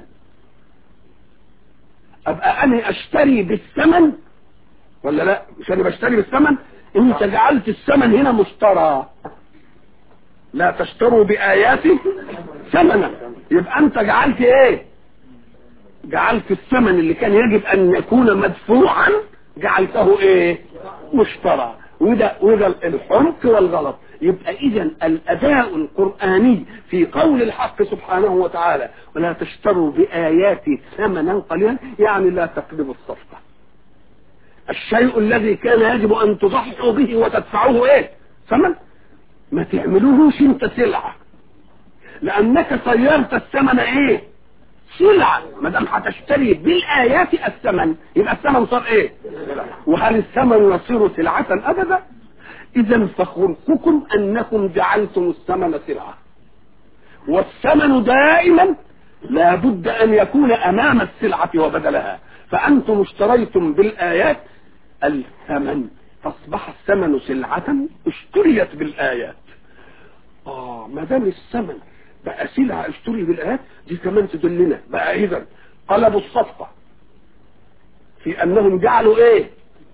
ابقى انا اشتري بالثمن ولا لا مش انا بشتري بالثمن انت جعلت الثمن هنا مشترى لا تشتروا بآياتي ثمنا يبقى انت جعلت ايه جعلت الثمن اللي كان يجب ان يكون مدفوعا جعلته ايه مشترى وده وده الحمق والغلط يبقى اذا الاداء القراني في قول الحق سبحانه وتعالى ولا تشتروا باياتي ثمنا قليلا يعني لا تقلبوا الصفقه الشيء الذي كان يجب ان تضحوا به وتدفعوه ايه ثمن ما تعملوهوش انت سلعه لانك صيرت الثمن ايه سلعة ما دام هتشتري بالايات الثمن يبقى الثمن صار ايه وهل الثمن يصير سلعة ابدا اذا فخلقكم انكم جعلتم الثمن سلعه والثمن دائما لا بد ان يكون امام السلعه وبدلها فانتم اشتريتم بالايات الثمن فاصبح الثمن سلعه اشتريت بالايات اه ما دام الثمن بقى سلعه اشتري بالايات دي كمان تدلنا بقى اذا قلبوا الصفقه في انهم جعلوا ايه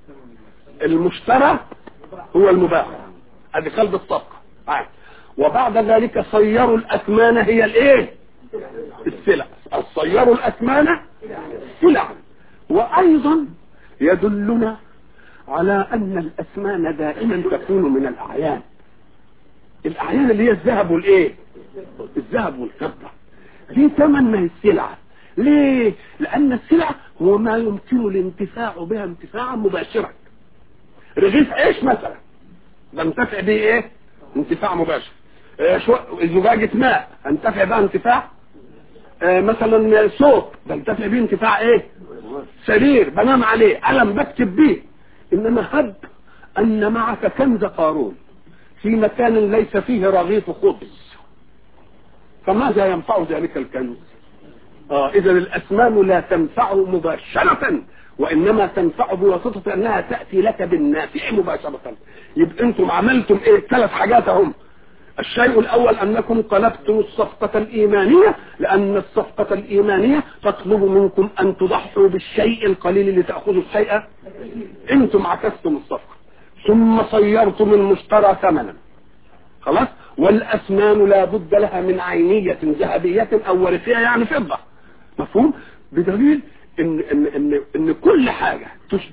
المشترى هو المباح ادي قلب الصفقه آه. وبعد ذلك صيروا الاثمان هي الايه السلع صيروا الاثمان سلع وايضا يدلنا على ان الاثمان دائما تكون من الاعيان الاعيان اللي هي الذهب والايه الذهب والفضه دي ثمن ما هي السلعه ليه لان السلعه هو ما يمكن الانتفاع بها انتفاعا مباشرا رغيف عيش مثلا بنتفع بيه ايه انتفاع مباشر آه شو... زجاجة ماء انتفع بها انتفاع آه مثلا صوت بنتفع بيه انتفاع ايه سرير بنام عليه قلم بكتب بيه انما هب ان معك كنز قارون في مكان ليس فيه رغيف خبز فماذا ينفع ذلك الكنز اه اذا الاسنان لا تنفع مباشرة وانما تنفع بواسطة انها تأتي لك بالنافع مباشرة يبقى انتم عملتم ايه ثلاث حاجات هم الشيء الاول انكم قلبتم الصفقة الايمانية لان الصفقة الايمانية تطلب منكم ان تضحوا بالشيء القليل لتأخذوا الشيء انتم عكستم الصفقة ثم صيرتم المشترى ثمنا خلاص والاسنان لا بد لها من عينية ذهبية او ورثية يعني فضة مفهوم بدليل ان ان ان, إن كل حاجة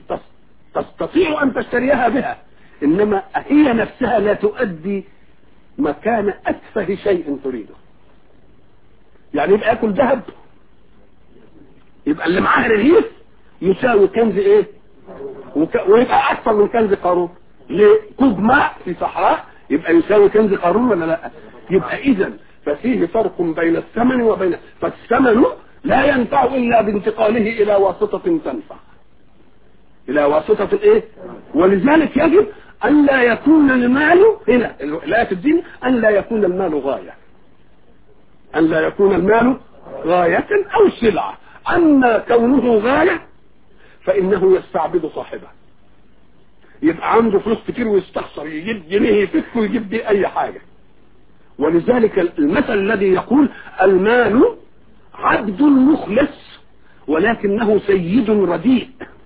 تستطيع ان تشتريها بها انما هي نفسها لا تؤدي مكان اتفه شيء تريده يعني يبقى ياكل ذهب يبقى اللي معاه رغيف يساوي كنز ايه وك... ويبقى اكثر من كنز قارون ليه كوب ماء في صحراء يبقى يساوي كنز قارون ولا لا يبقى اذا ففيه فرق بين الثمن وبين فالثمن لا ينفع الا بانتقاله الى واسطة تنفع الى واسطة ايه ولذلك يجب ان لا يكون المال هنا لا في الدين ان لا يكون المال غاية ان لا يكون المال غاية او سلعة اما كونه غاية فانه يستعبد صاحبه يبقى عنده فلوس كتير ويستخسر يجيب جنيه يفك ويجيب بيه اي حاجة ولذلك المثل الذي يقول المال عبد مخلص ولكنه سيد رديء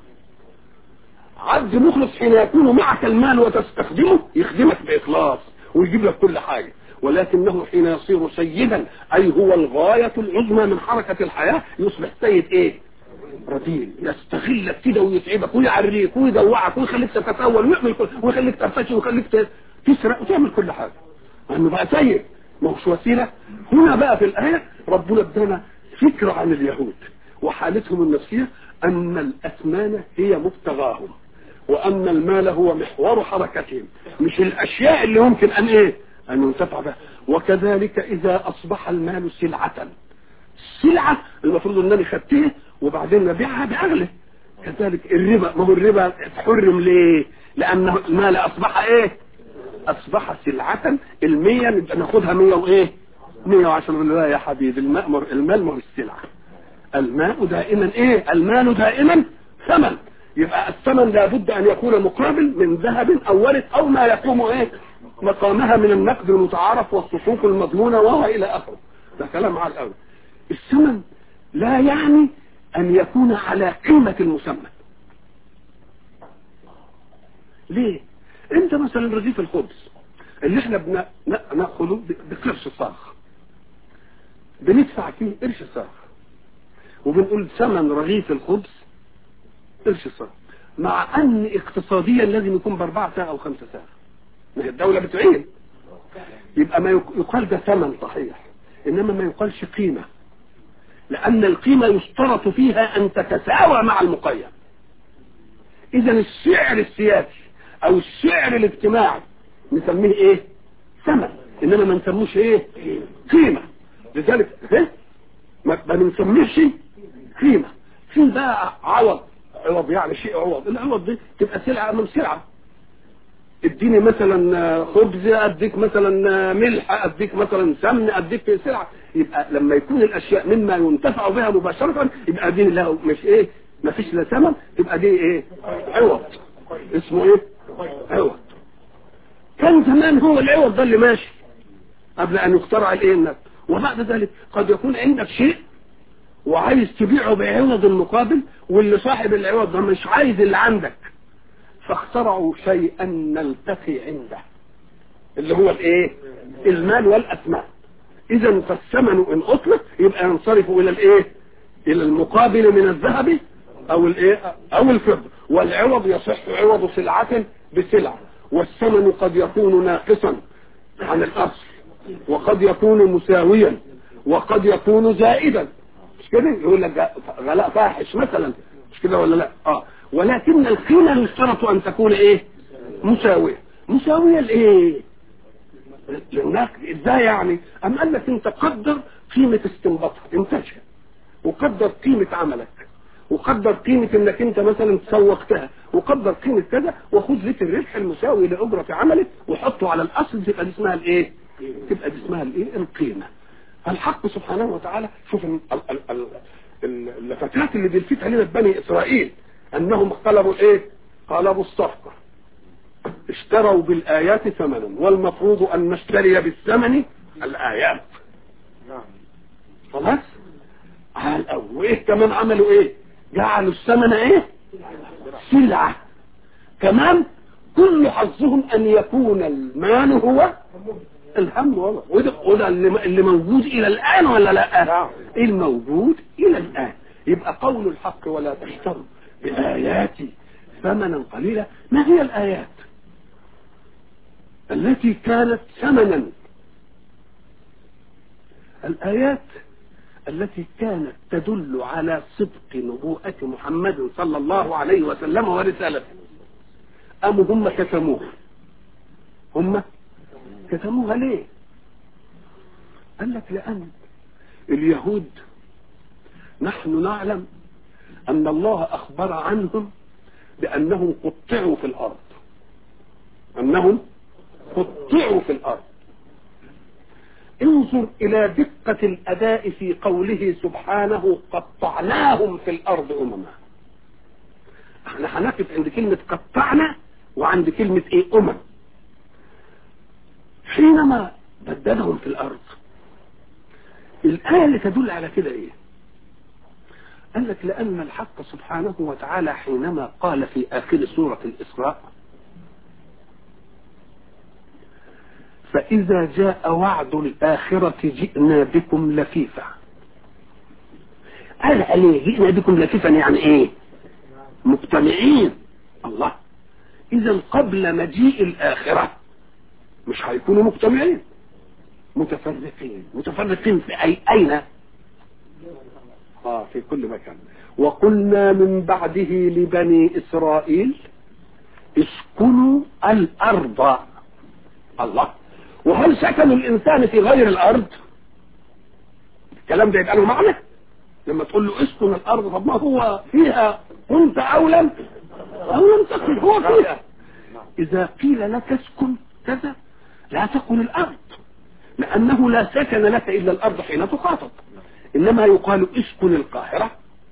عبد مخلص حين يكون معك المال وتستخدمه يخدمك بإخلاص ويجيب لك كل حاجة ولكنه حين يصير سيدا أي هو الغاية العظمى من حركة الحياة يصبح سيد إيه رديء يستغلك كده ويتعبك ويعريك ويدوعك ويخليك تتسول ويعمل كل ويخليك ترتشي ويخليك تسرق وتعمل كل حاجة لأنه بقى سيد ما هوش وسيلة هنا بقى في الآية ربنا ادانا فكرة عن اليهود وحالتهم النفسية أن الأثمان هي مبتغاهم وأن المال هو محور حركتهم مش الأشياء اللي ممكن أن إيه أن ينتفع بها وكذلك إذا أصبح المال سلعة السلعة المفروض أنني خدتها وبعدين نبيعها بأغلى كذلك الربا ما هو الربا تحرم ليه لأن المال أصبح إيه أصبح سلعة المية نبقى ناخدها مية وإيه 110 لا يا حبيبي الماء المال مش السلعة الماء دائما ايه المال دائما ثمن يبقى الثمن لابد ان يكون مقابل من ذهب او ورث او ما يقوم ايه مقامها من النقد المتعارف والصفوف المضمونة وهو الى اخره ده كلام على الاول الثمن لا يعني ان يكون على قيمة المسمى ليه انت مثلا رغيف الخبز اللي احنا بناخذه بقرش صاغ بندفع فيه قرش صاغ وبنقول ثمن رغيف الخبز قرش صاغ مع ان اقتصاديا لازم يكون باربعة ساعة او خمسة ساعة ما هي الدولة بتعين يبقى ما يقال ده ثمن صحيح انما ما يقالش قيمة لان القيمة يشترط فيها ان تتساوى مع المقيم اذا السعر السياسي او السعر الاجتماعي نسميه ايه ثمن انما ما نسموش ايه قيمة لذلك ايه ما بنسميهش قيمة في بقى عوض عوض يعني شيء عوض العوض دي تبقى سلعة امام سلعة اديني مثلا خبز اديك مثلا ملح اديك مثلا سمن اديك سلعه يبقى لما يكون الاشياء مما ينتفع بها مباشره يبقى دي له مش ايه ما فيش لا ثمن يبقى دي ايه عوض اسمه ايه عوض كان زمان هو العوض ده اللي ماشي قبل ان يخترع الايه النفس وبعد ذلك قد يكون عندك شيء وعايز تبيعه بعوض المقابل واللي صاحب العوض ده مش عايز اللي عندك فاخترعوا شيئا نلتقي عنده اللي هو الايه المال والاثمان اذا فالثمن ان اطلق يبقى ينصرف الى الايه الى المقابل من الذهب او الايه او الفضه والعوض يصح عوض سلعه بسلعه والثمن قد يكون ناقصا عن الاصل وقد يكون مساويا وقد يكون زائدا مش كده يقول لك غلاء فاحش مثلا مش كده ولا لا اه ولكن القيمه يشترط ان تكون ايه مساويه مساويه لايه للنقد ازاي يعني ام قال لك انت قدر قيمه استنباطها انتاجها وقدر قيمه عملك وقدر قيمة انك انت مثلا سوقتها وقدر قيمة كذا وخذ لك الربح المساوي لأجرة عملك وحطه على الأصل تبقى دي اسمها الايه تبقى دي اسمها الايه القيمة الحق سبحانه وتعالى شوف ال- ال- ال- ال- اللفتات اللي بيلفت علينا بني إسرائيل أنهم قلبوا ايه قلبوا الصفقة اشتروا بالآيات ثمنا والمفروض أن نشتري بالثمن الآيات خلاص قال أو وايه كمان عملوا ايه جعلوا الثمن ايه سلعة كمان كل حظهم ان يكون المال هو الهم والله وده, وده اللي, اللي موجود الى الان ولا لا الموجود الى الان يبقى قول الحق ولا تشتروا بآياتي ثمنا قليلا ما هي الآيات التي كانت ثمنا الآيات التي كانت تدل على صدق نبوءة محمد صلى الله عليه وسلم ورسالته أم هم كتموها هم كتموها ليه قال لك لأن اليهود نحن نعلم أن الله أخبر عنهم بأنهم قطعوا في الأرض أنهم قطعوا في الأرض انظر الى دقة الاداء في قوله سبحانه قطعناهم في الارض امما احنا هنقف عند كلمة قطعنا وعند كلمة ايه امم حينما بددهم في الارض الآية اللي تدل على كده ايه قال لك لأن الحق سبحانه وتعالى حينما قال في آخر سورة الإسراء فإذا جاء وعد الآخرة جئنا بكم لفيفا قال عليه جئنا بكم لفيفا يعني ايه مجتمعين الله إذا قبل مجيء الآخرة مش هيكونوا مجتمعين متفرقين متفرقين في أي أين آه في كل مكان وقلنا من بعده لبني إسرائيل اسكنوا الأرض الله وهل سكن الإنسان في غير الأرض الكلام ده يبقى له معنى لما تقول له اسكن الأرض طب ما هو فيها كنت أو لم أو لم تكن هو فيها إذا قيل لك اسكن كذا لا تكن الأرض لأنه لا سكن لك إلا الأرض حين تخاطب إنما يقال اسكن القاهرة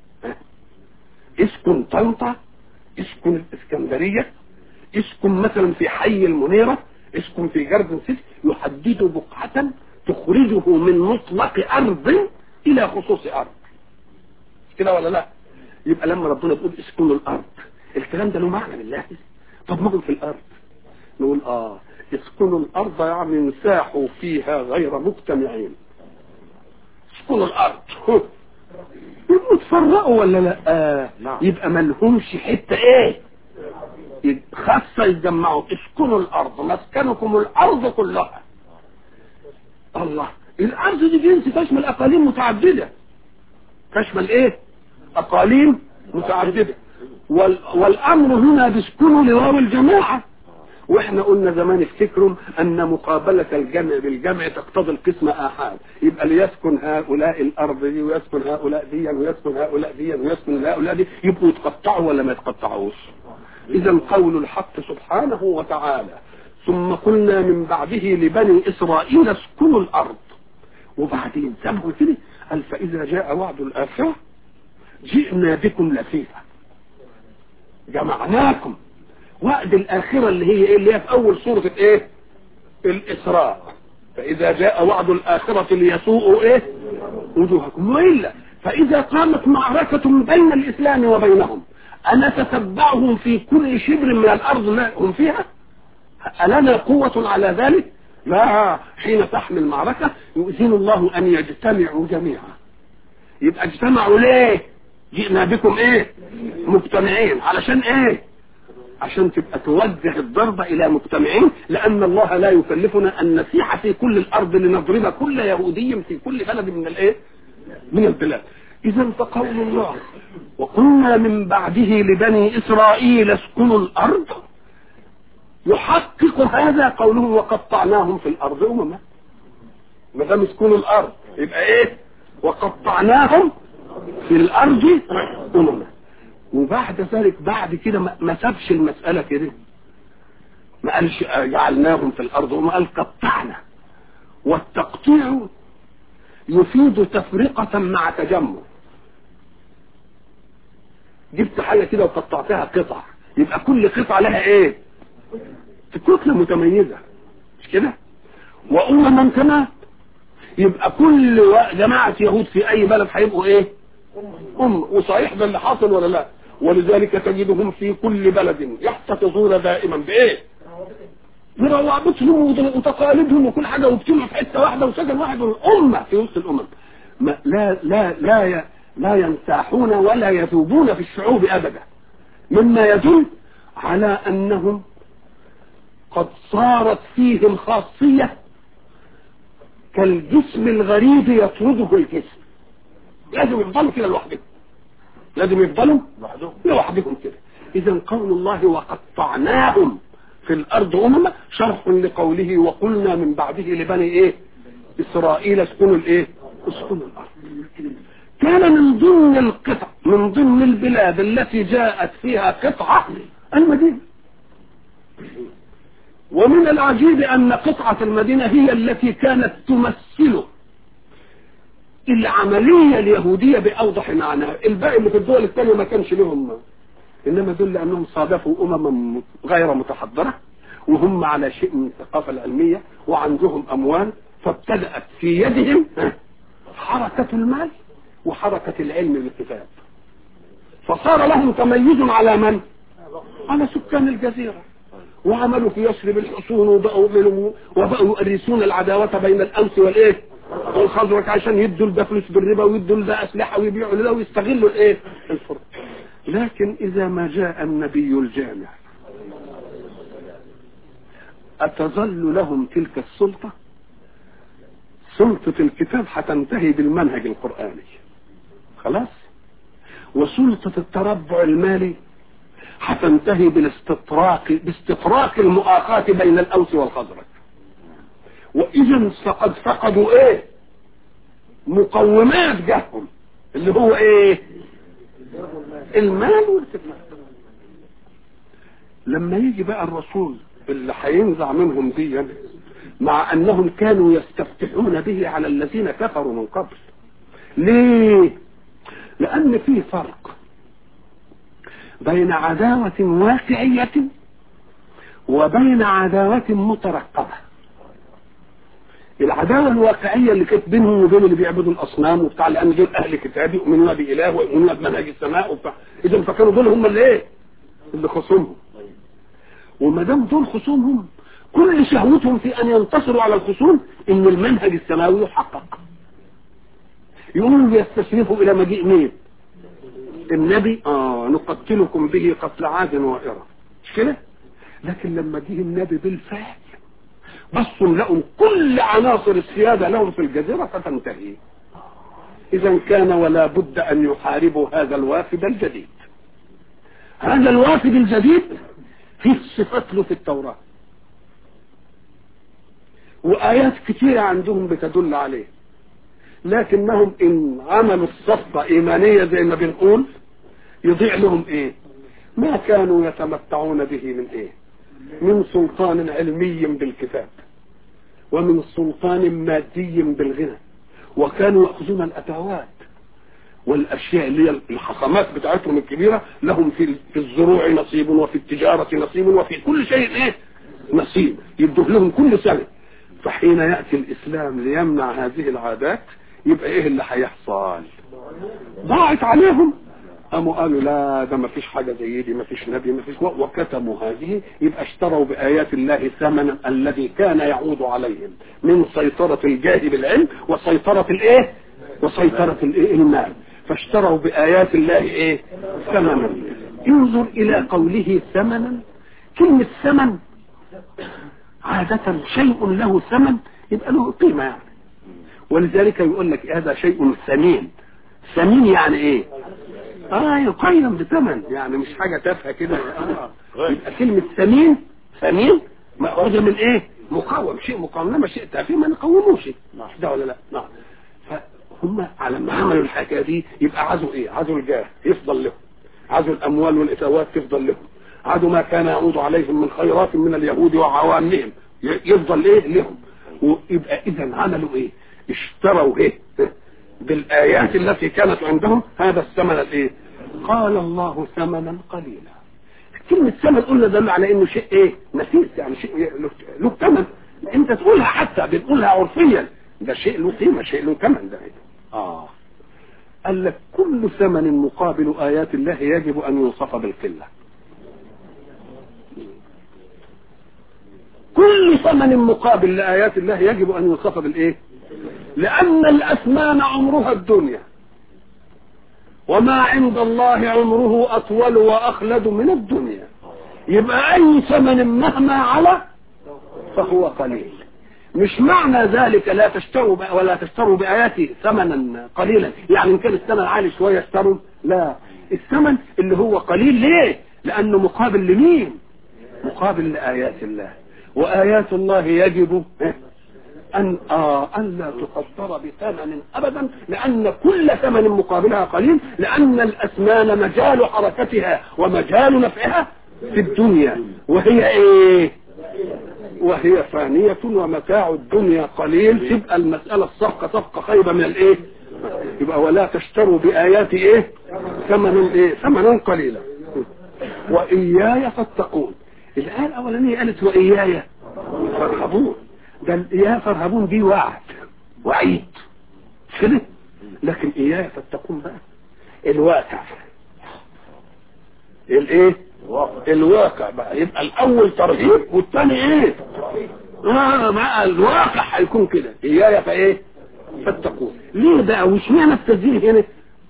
اسكن طنطا اسكن الإسكندرية اسكن مثلا في حي المنيرة اسكن في جاردن سيتي يحدد بقعة تخرجه من مطلق أرض إلى خصوص أرض كده ولا لا يبقى لما ربنا يقول اسكنوا الأرض الكلام ده له معنى بالله طب ما هو في الأرض نقول آه اسكنوا الأرض يعني انساحوا فيها غير مجتمعين اسكنوا الأرض يبقوا تفرقوا ولا لا آه. نعم. يبقى ملهمش حتة ايه خاصة يتجمعوا اسكنوا الارض مسكنكم الارض كلها الله الارض دي جنس تشمل اقاليم متعددة تشمل ايه اقاليم متعددة وال... والامر هنا باسكنوا لواو الجماعة واحنا قلنا زمان افتكروا ان مقابلة الجمع بالجمع تقتضي القسم احاد يبقى ليسكن هؤلاء الارض دي ويسكن هؤلاء دي ويسكن هؤلاء دي ويسكن هؤلاء دي يبقوا يتقطعوا ولا ما يتقطعوش اذا قول الحق سبحانه وتعالى ثم قلنا من بعده لبني اسرائيل اسكنوا الارض وبعدين سابهم كده قال فاذا جاء وعد الاخره جئنا بكم لفيفا جمعناكم وعد الاخره اللي هي ايه اللي هي في اول سوره ايه الاسراء فاذا جاء وعد الاخره ليسوءوا ايه وجوهكم والا فاذا قامت معركه بين الاسلام وبينهم أنا تتبعهم في كل شبر من الأرض لا هم فيها ألنا قوة على ذلك لا حين تحمل المعركة يؤذن الله أن يجتمعوا جميعا يبقى اجتمعوا ليه جئنا بكم ايه مجتمعين علشان ايه عشان تبقى توجه الضربة الى مجتمعين لان الله لا يكلفنا ان نسيح في كل الارض لنضرب كل يهودي في كل بلد من الايه من البلاد اذا فقول الله وقلنا من بعده لبني اسرائيل اسكنوا الارض يحقق هذا قوله وقطعناهم في الارض امما ما دام اسكنوا الارض يبقى ايه وقطعناهم في الارض امما وبعد ذلك بعد كده ما سابش المساله كده ما قالش جعلناهم في الارض وما قال قطعنا والتقطيع يفيد تفرقة مع تجمع جبت حاجة كده وقطعتها قطع يبقى كل قطعة لها ايه كتلة متميزة مش كده وأمما كمان يبقى كل جماعة يهود في أي بلد هيبقوا إيه؟ أم وصحيح ده اللي حاصل ولا لا؟ ولذلك تجدهم في كل بلد يحتفظون دائما بإيه؟ بروابطهم وتقاليدهم وكل حاجة واجتمعوا في حتة واحدة وسكن واحد أمة في وسط الأمم ما لا لا لا لا ينساحون ولا يذوبون في الشعوب أبدا مما يدل على أنهم قد صارت فيهم خاصية كالجسم الغريب يطرده الجسم لازم يفضلوا كده لوحدهم لازم يفضلوا لوحدهم كده اذا قول الله وقطعناهم في الارض امما شرح لقوله وقلنا من بعده لبني ايه اسرائيل اسكنوا الايه اسكنوا الارض كان من ضمن القطع من ضمن البلاد التي جاءت فيها قطعة المدينة ومن العجيب أن قطعة المدينة هي التي كانت تمثل العملية اليهودية بأوضح معناها الباقي اللي في الدول الثانية ما كانش لهم إنما دول لأنهم صادفوا أمما غير متحضرة وهم على شيء من الثقافة العلمية وعندهم أموال فابتدأت في يدهم حركة المال وحركة العلم بالكتاب فصار لهم تميز على من؟ على سكان الجزيرة وعملوا في يثرب الحصون وبقوا منهم وبقوا يؤرسون العداوة بين الأوس والإيه؟ والخزرج عشان يدوا ده فلوس بالربا ويدوا ده أسلحة ويبيعوا ده ويستغلوا الإيه؟ الفرق لكن إذا ما جاء النبي الجامع أتظل لهم تلك السلطة؟ سلطة الكتاب هتنتهي بالمنهج القرآني خلاص وسلطة التربع المالي هتنتهي بالاستطراق باستطراق المؤاخاة بين الأوس والخزرج وإذا فقد فقدوا إيه مقومات جههم اللي هو إيه المال والكتاب لما يجي بقى الرسول اللي هينزع منهم دي مع انهم كانوا يستفتحون به على الذين كفروا من قبل ليه لان في فرق بين عداوة واقعية وبين عداوة مترقبة العداوة الواقعية اللي كانت بينهم وبين اللي بيعبدوا الأصنام وبتاع لأن دول أهل كتاب يؤمنون بإله ويؤمنون بمنهج السماء وبتاع إذا فكانوا دول هم اللي إيه؟ اللي خصومهم وما دام دول خصومهم كل شهوتهم في ان ينتصروا على الخصوم ان المنهج السماوي يحقق يقولوا يستشرفوا الى مجيء مين النبي اه نقتلكم به قتل عاد وائرة مش كده لكن لما جه النبي بالفعل بصوا لقوا كل عناصر السيادة لهم في الجزيرة فتنتهي اذا كان ولا بد ان يحاربوا هذا الوافد الجديد هذا الوافد الجديد فيه صفات له في التوراه وآيات كثيرة عندهم بتدل عليه لكنهم إن عملوا الصفقة إيمانية زي ما بنقول يضيع لهم إيه ما كانوا يتمتعون به من ايه من سلطان علمي بالكتاب ومن سلطان مادي بالغنى وكانوا يأخذون الأتوات والأشياء اللي هي الحصمات بتاعتهم الكبيرة لهم في في الزروع نصيب وفي التجارة نصيب وفي كل شيء ايه نصيب يدوه لهم كل سنة فحين يأتي الإسلام ليمنع هذه العادات يبقى ايه اللي هيحصل ضاعت عليهم قاموا قالوا لا ده ما فيش حاجة زي دي ما فيش نبي ما فيش وكتموا هذه يبقى اشتروا بآيات الله ثمنا الذي كان يعود عليهم من سيطرة الجاه بالعلم وسيطرة الايه وسيطرة الايه المال فاشتروا بآيات الله ايه ثمنا انظر الى قوله ثمنا كلمة ثمن عادة شيء له ثمن يبقى له قيمة يعني ولذلك يقول لك هذا شيء ثمين ثمين يعني ايه اه يقيم بثمن يعني مش حاجة تافهة كده آه. يبقى كلمة ثمين ثمين مأخوذة من ايه مقاوم شيء مقاوم لما شيء تافه ما نقوموش ده ولا لا نعم فهم على ما عملوا الحكاية دي يبقى عزوا ايه عزوا الجاه يفضل لهم عزوا الاموال والاتوات تفضل لهم عادوا ما كان يعود عليهم من خيرات من اليهود وعوامهم يفضل ايه لهم ويبقى اذا عملوا ايه اشتروا ايه بالايات التي كانت عندهم هذا الثمن الايه قال الله ثمنا قليلا كلمة ثمن قلنا دل على انه شيء ايه نفيس يعني شيء له ثمن انت تقولها حتى بنقولها عرفيا ده شيء له قيمة شيء له ثمن ده اه قال لك كل ثمن مقابل ايات الله يجب ان يوصف بالقله كل ثمن مقابل لآيات الله يجب أن يوصف بالإيه لأن الأثمان عمرها الدنيا وما عند الله عمره أطول وأخلد من الدنيا يبقى أي ثمن مهما على فهو قليل مش معنى ذلك لا تشتروا ولا تشتروا بآياتي ثمنا قليلا يعني إن كان الثمن عالي شوية اشتروا لا الثمن اللي هو قليل ليه لأنه مقابل لمين مقابل لآيات الله وآيات الله يجب أن آه أن لا تقدر بثمن أبدا لأن كل ثمن مقابلها قليل لأن الأثمان مجال حركتها ومجال نفعها في الدنيا وهي إيه وهي فانية ومتاع الدنيا قليل تبقى المسألة الصفقة صفقة خيبة من الإيه يبقى ولا تشتروا بآيات إيه ثمنا إيه ثمنا قليلا وإياي فاتقون الآية الأولانية قالت وإياي فارهبون ده الإياي فارهبون دي وعد وعيد مش كده لكن إياي فاتقون بقى الواقع الايه الواقع بقى يبقى الاول ترهيب والثاني ايه اه بقى الواقع هيكون كده اياي فايه فاتقون ليه بقى وش معنى التسجيل هنا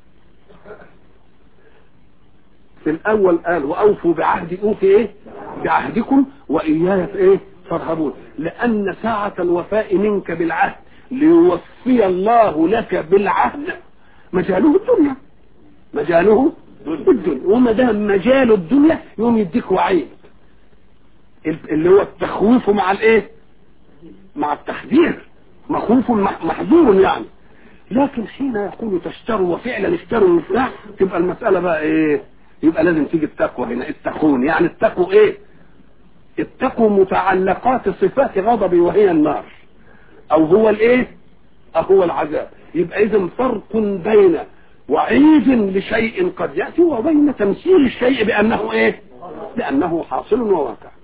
في الاول قال واوفوا بعهدي اوفي ايه بعهدكم واياي ايه فارهبون لان ساعة الوفاء منك بالعهد ليوفي الله لك بالعهد مجاله الدنيا مجاله الدنيا وما دام مجال الدنيا يوم يديك وعيد اللي هو التخويف مع الايه مع التحذير مخوف محذور يعني لكن حين يقول تشتروا وفعلا اشتروا وبتاع تبقى المسألة بقى ايه يبقى لازم تيجي التقوى هنا اتقون يعني اتقوا ايه اتقوا متعلقات صفات غضبي وهي النار او هو الايه او هو العذاب يبقى اذا فرق بين وعيد لشيء قد يأتي وبين تمثيل الشيء بأنه ايه بأنه حاصل وواقع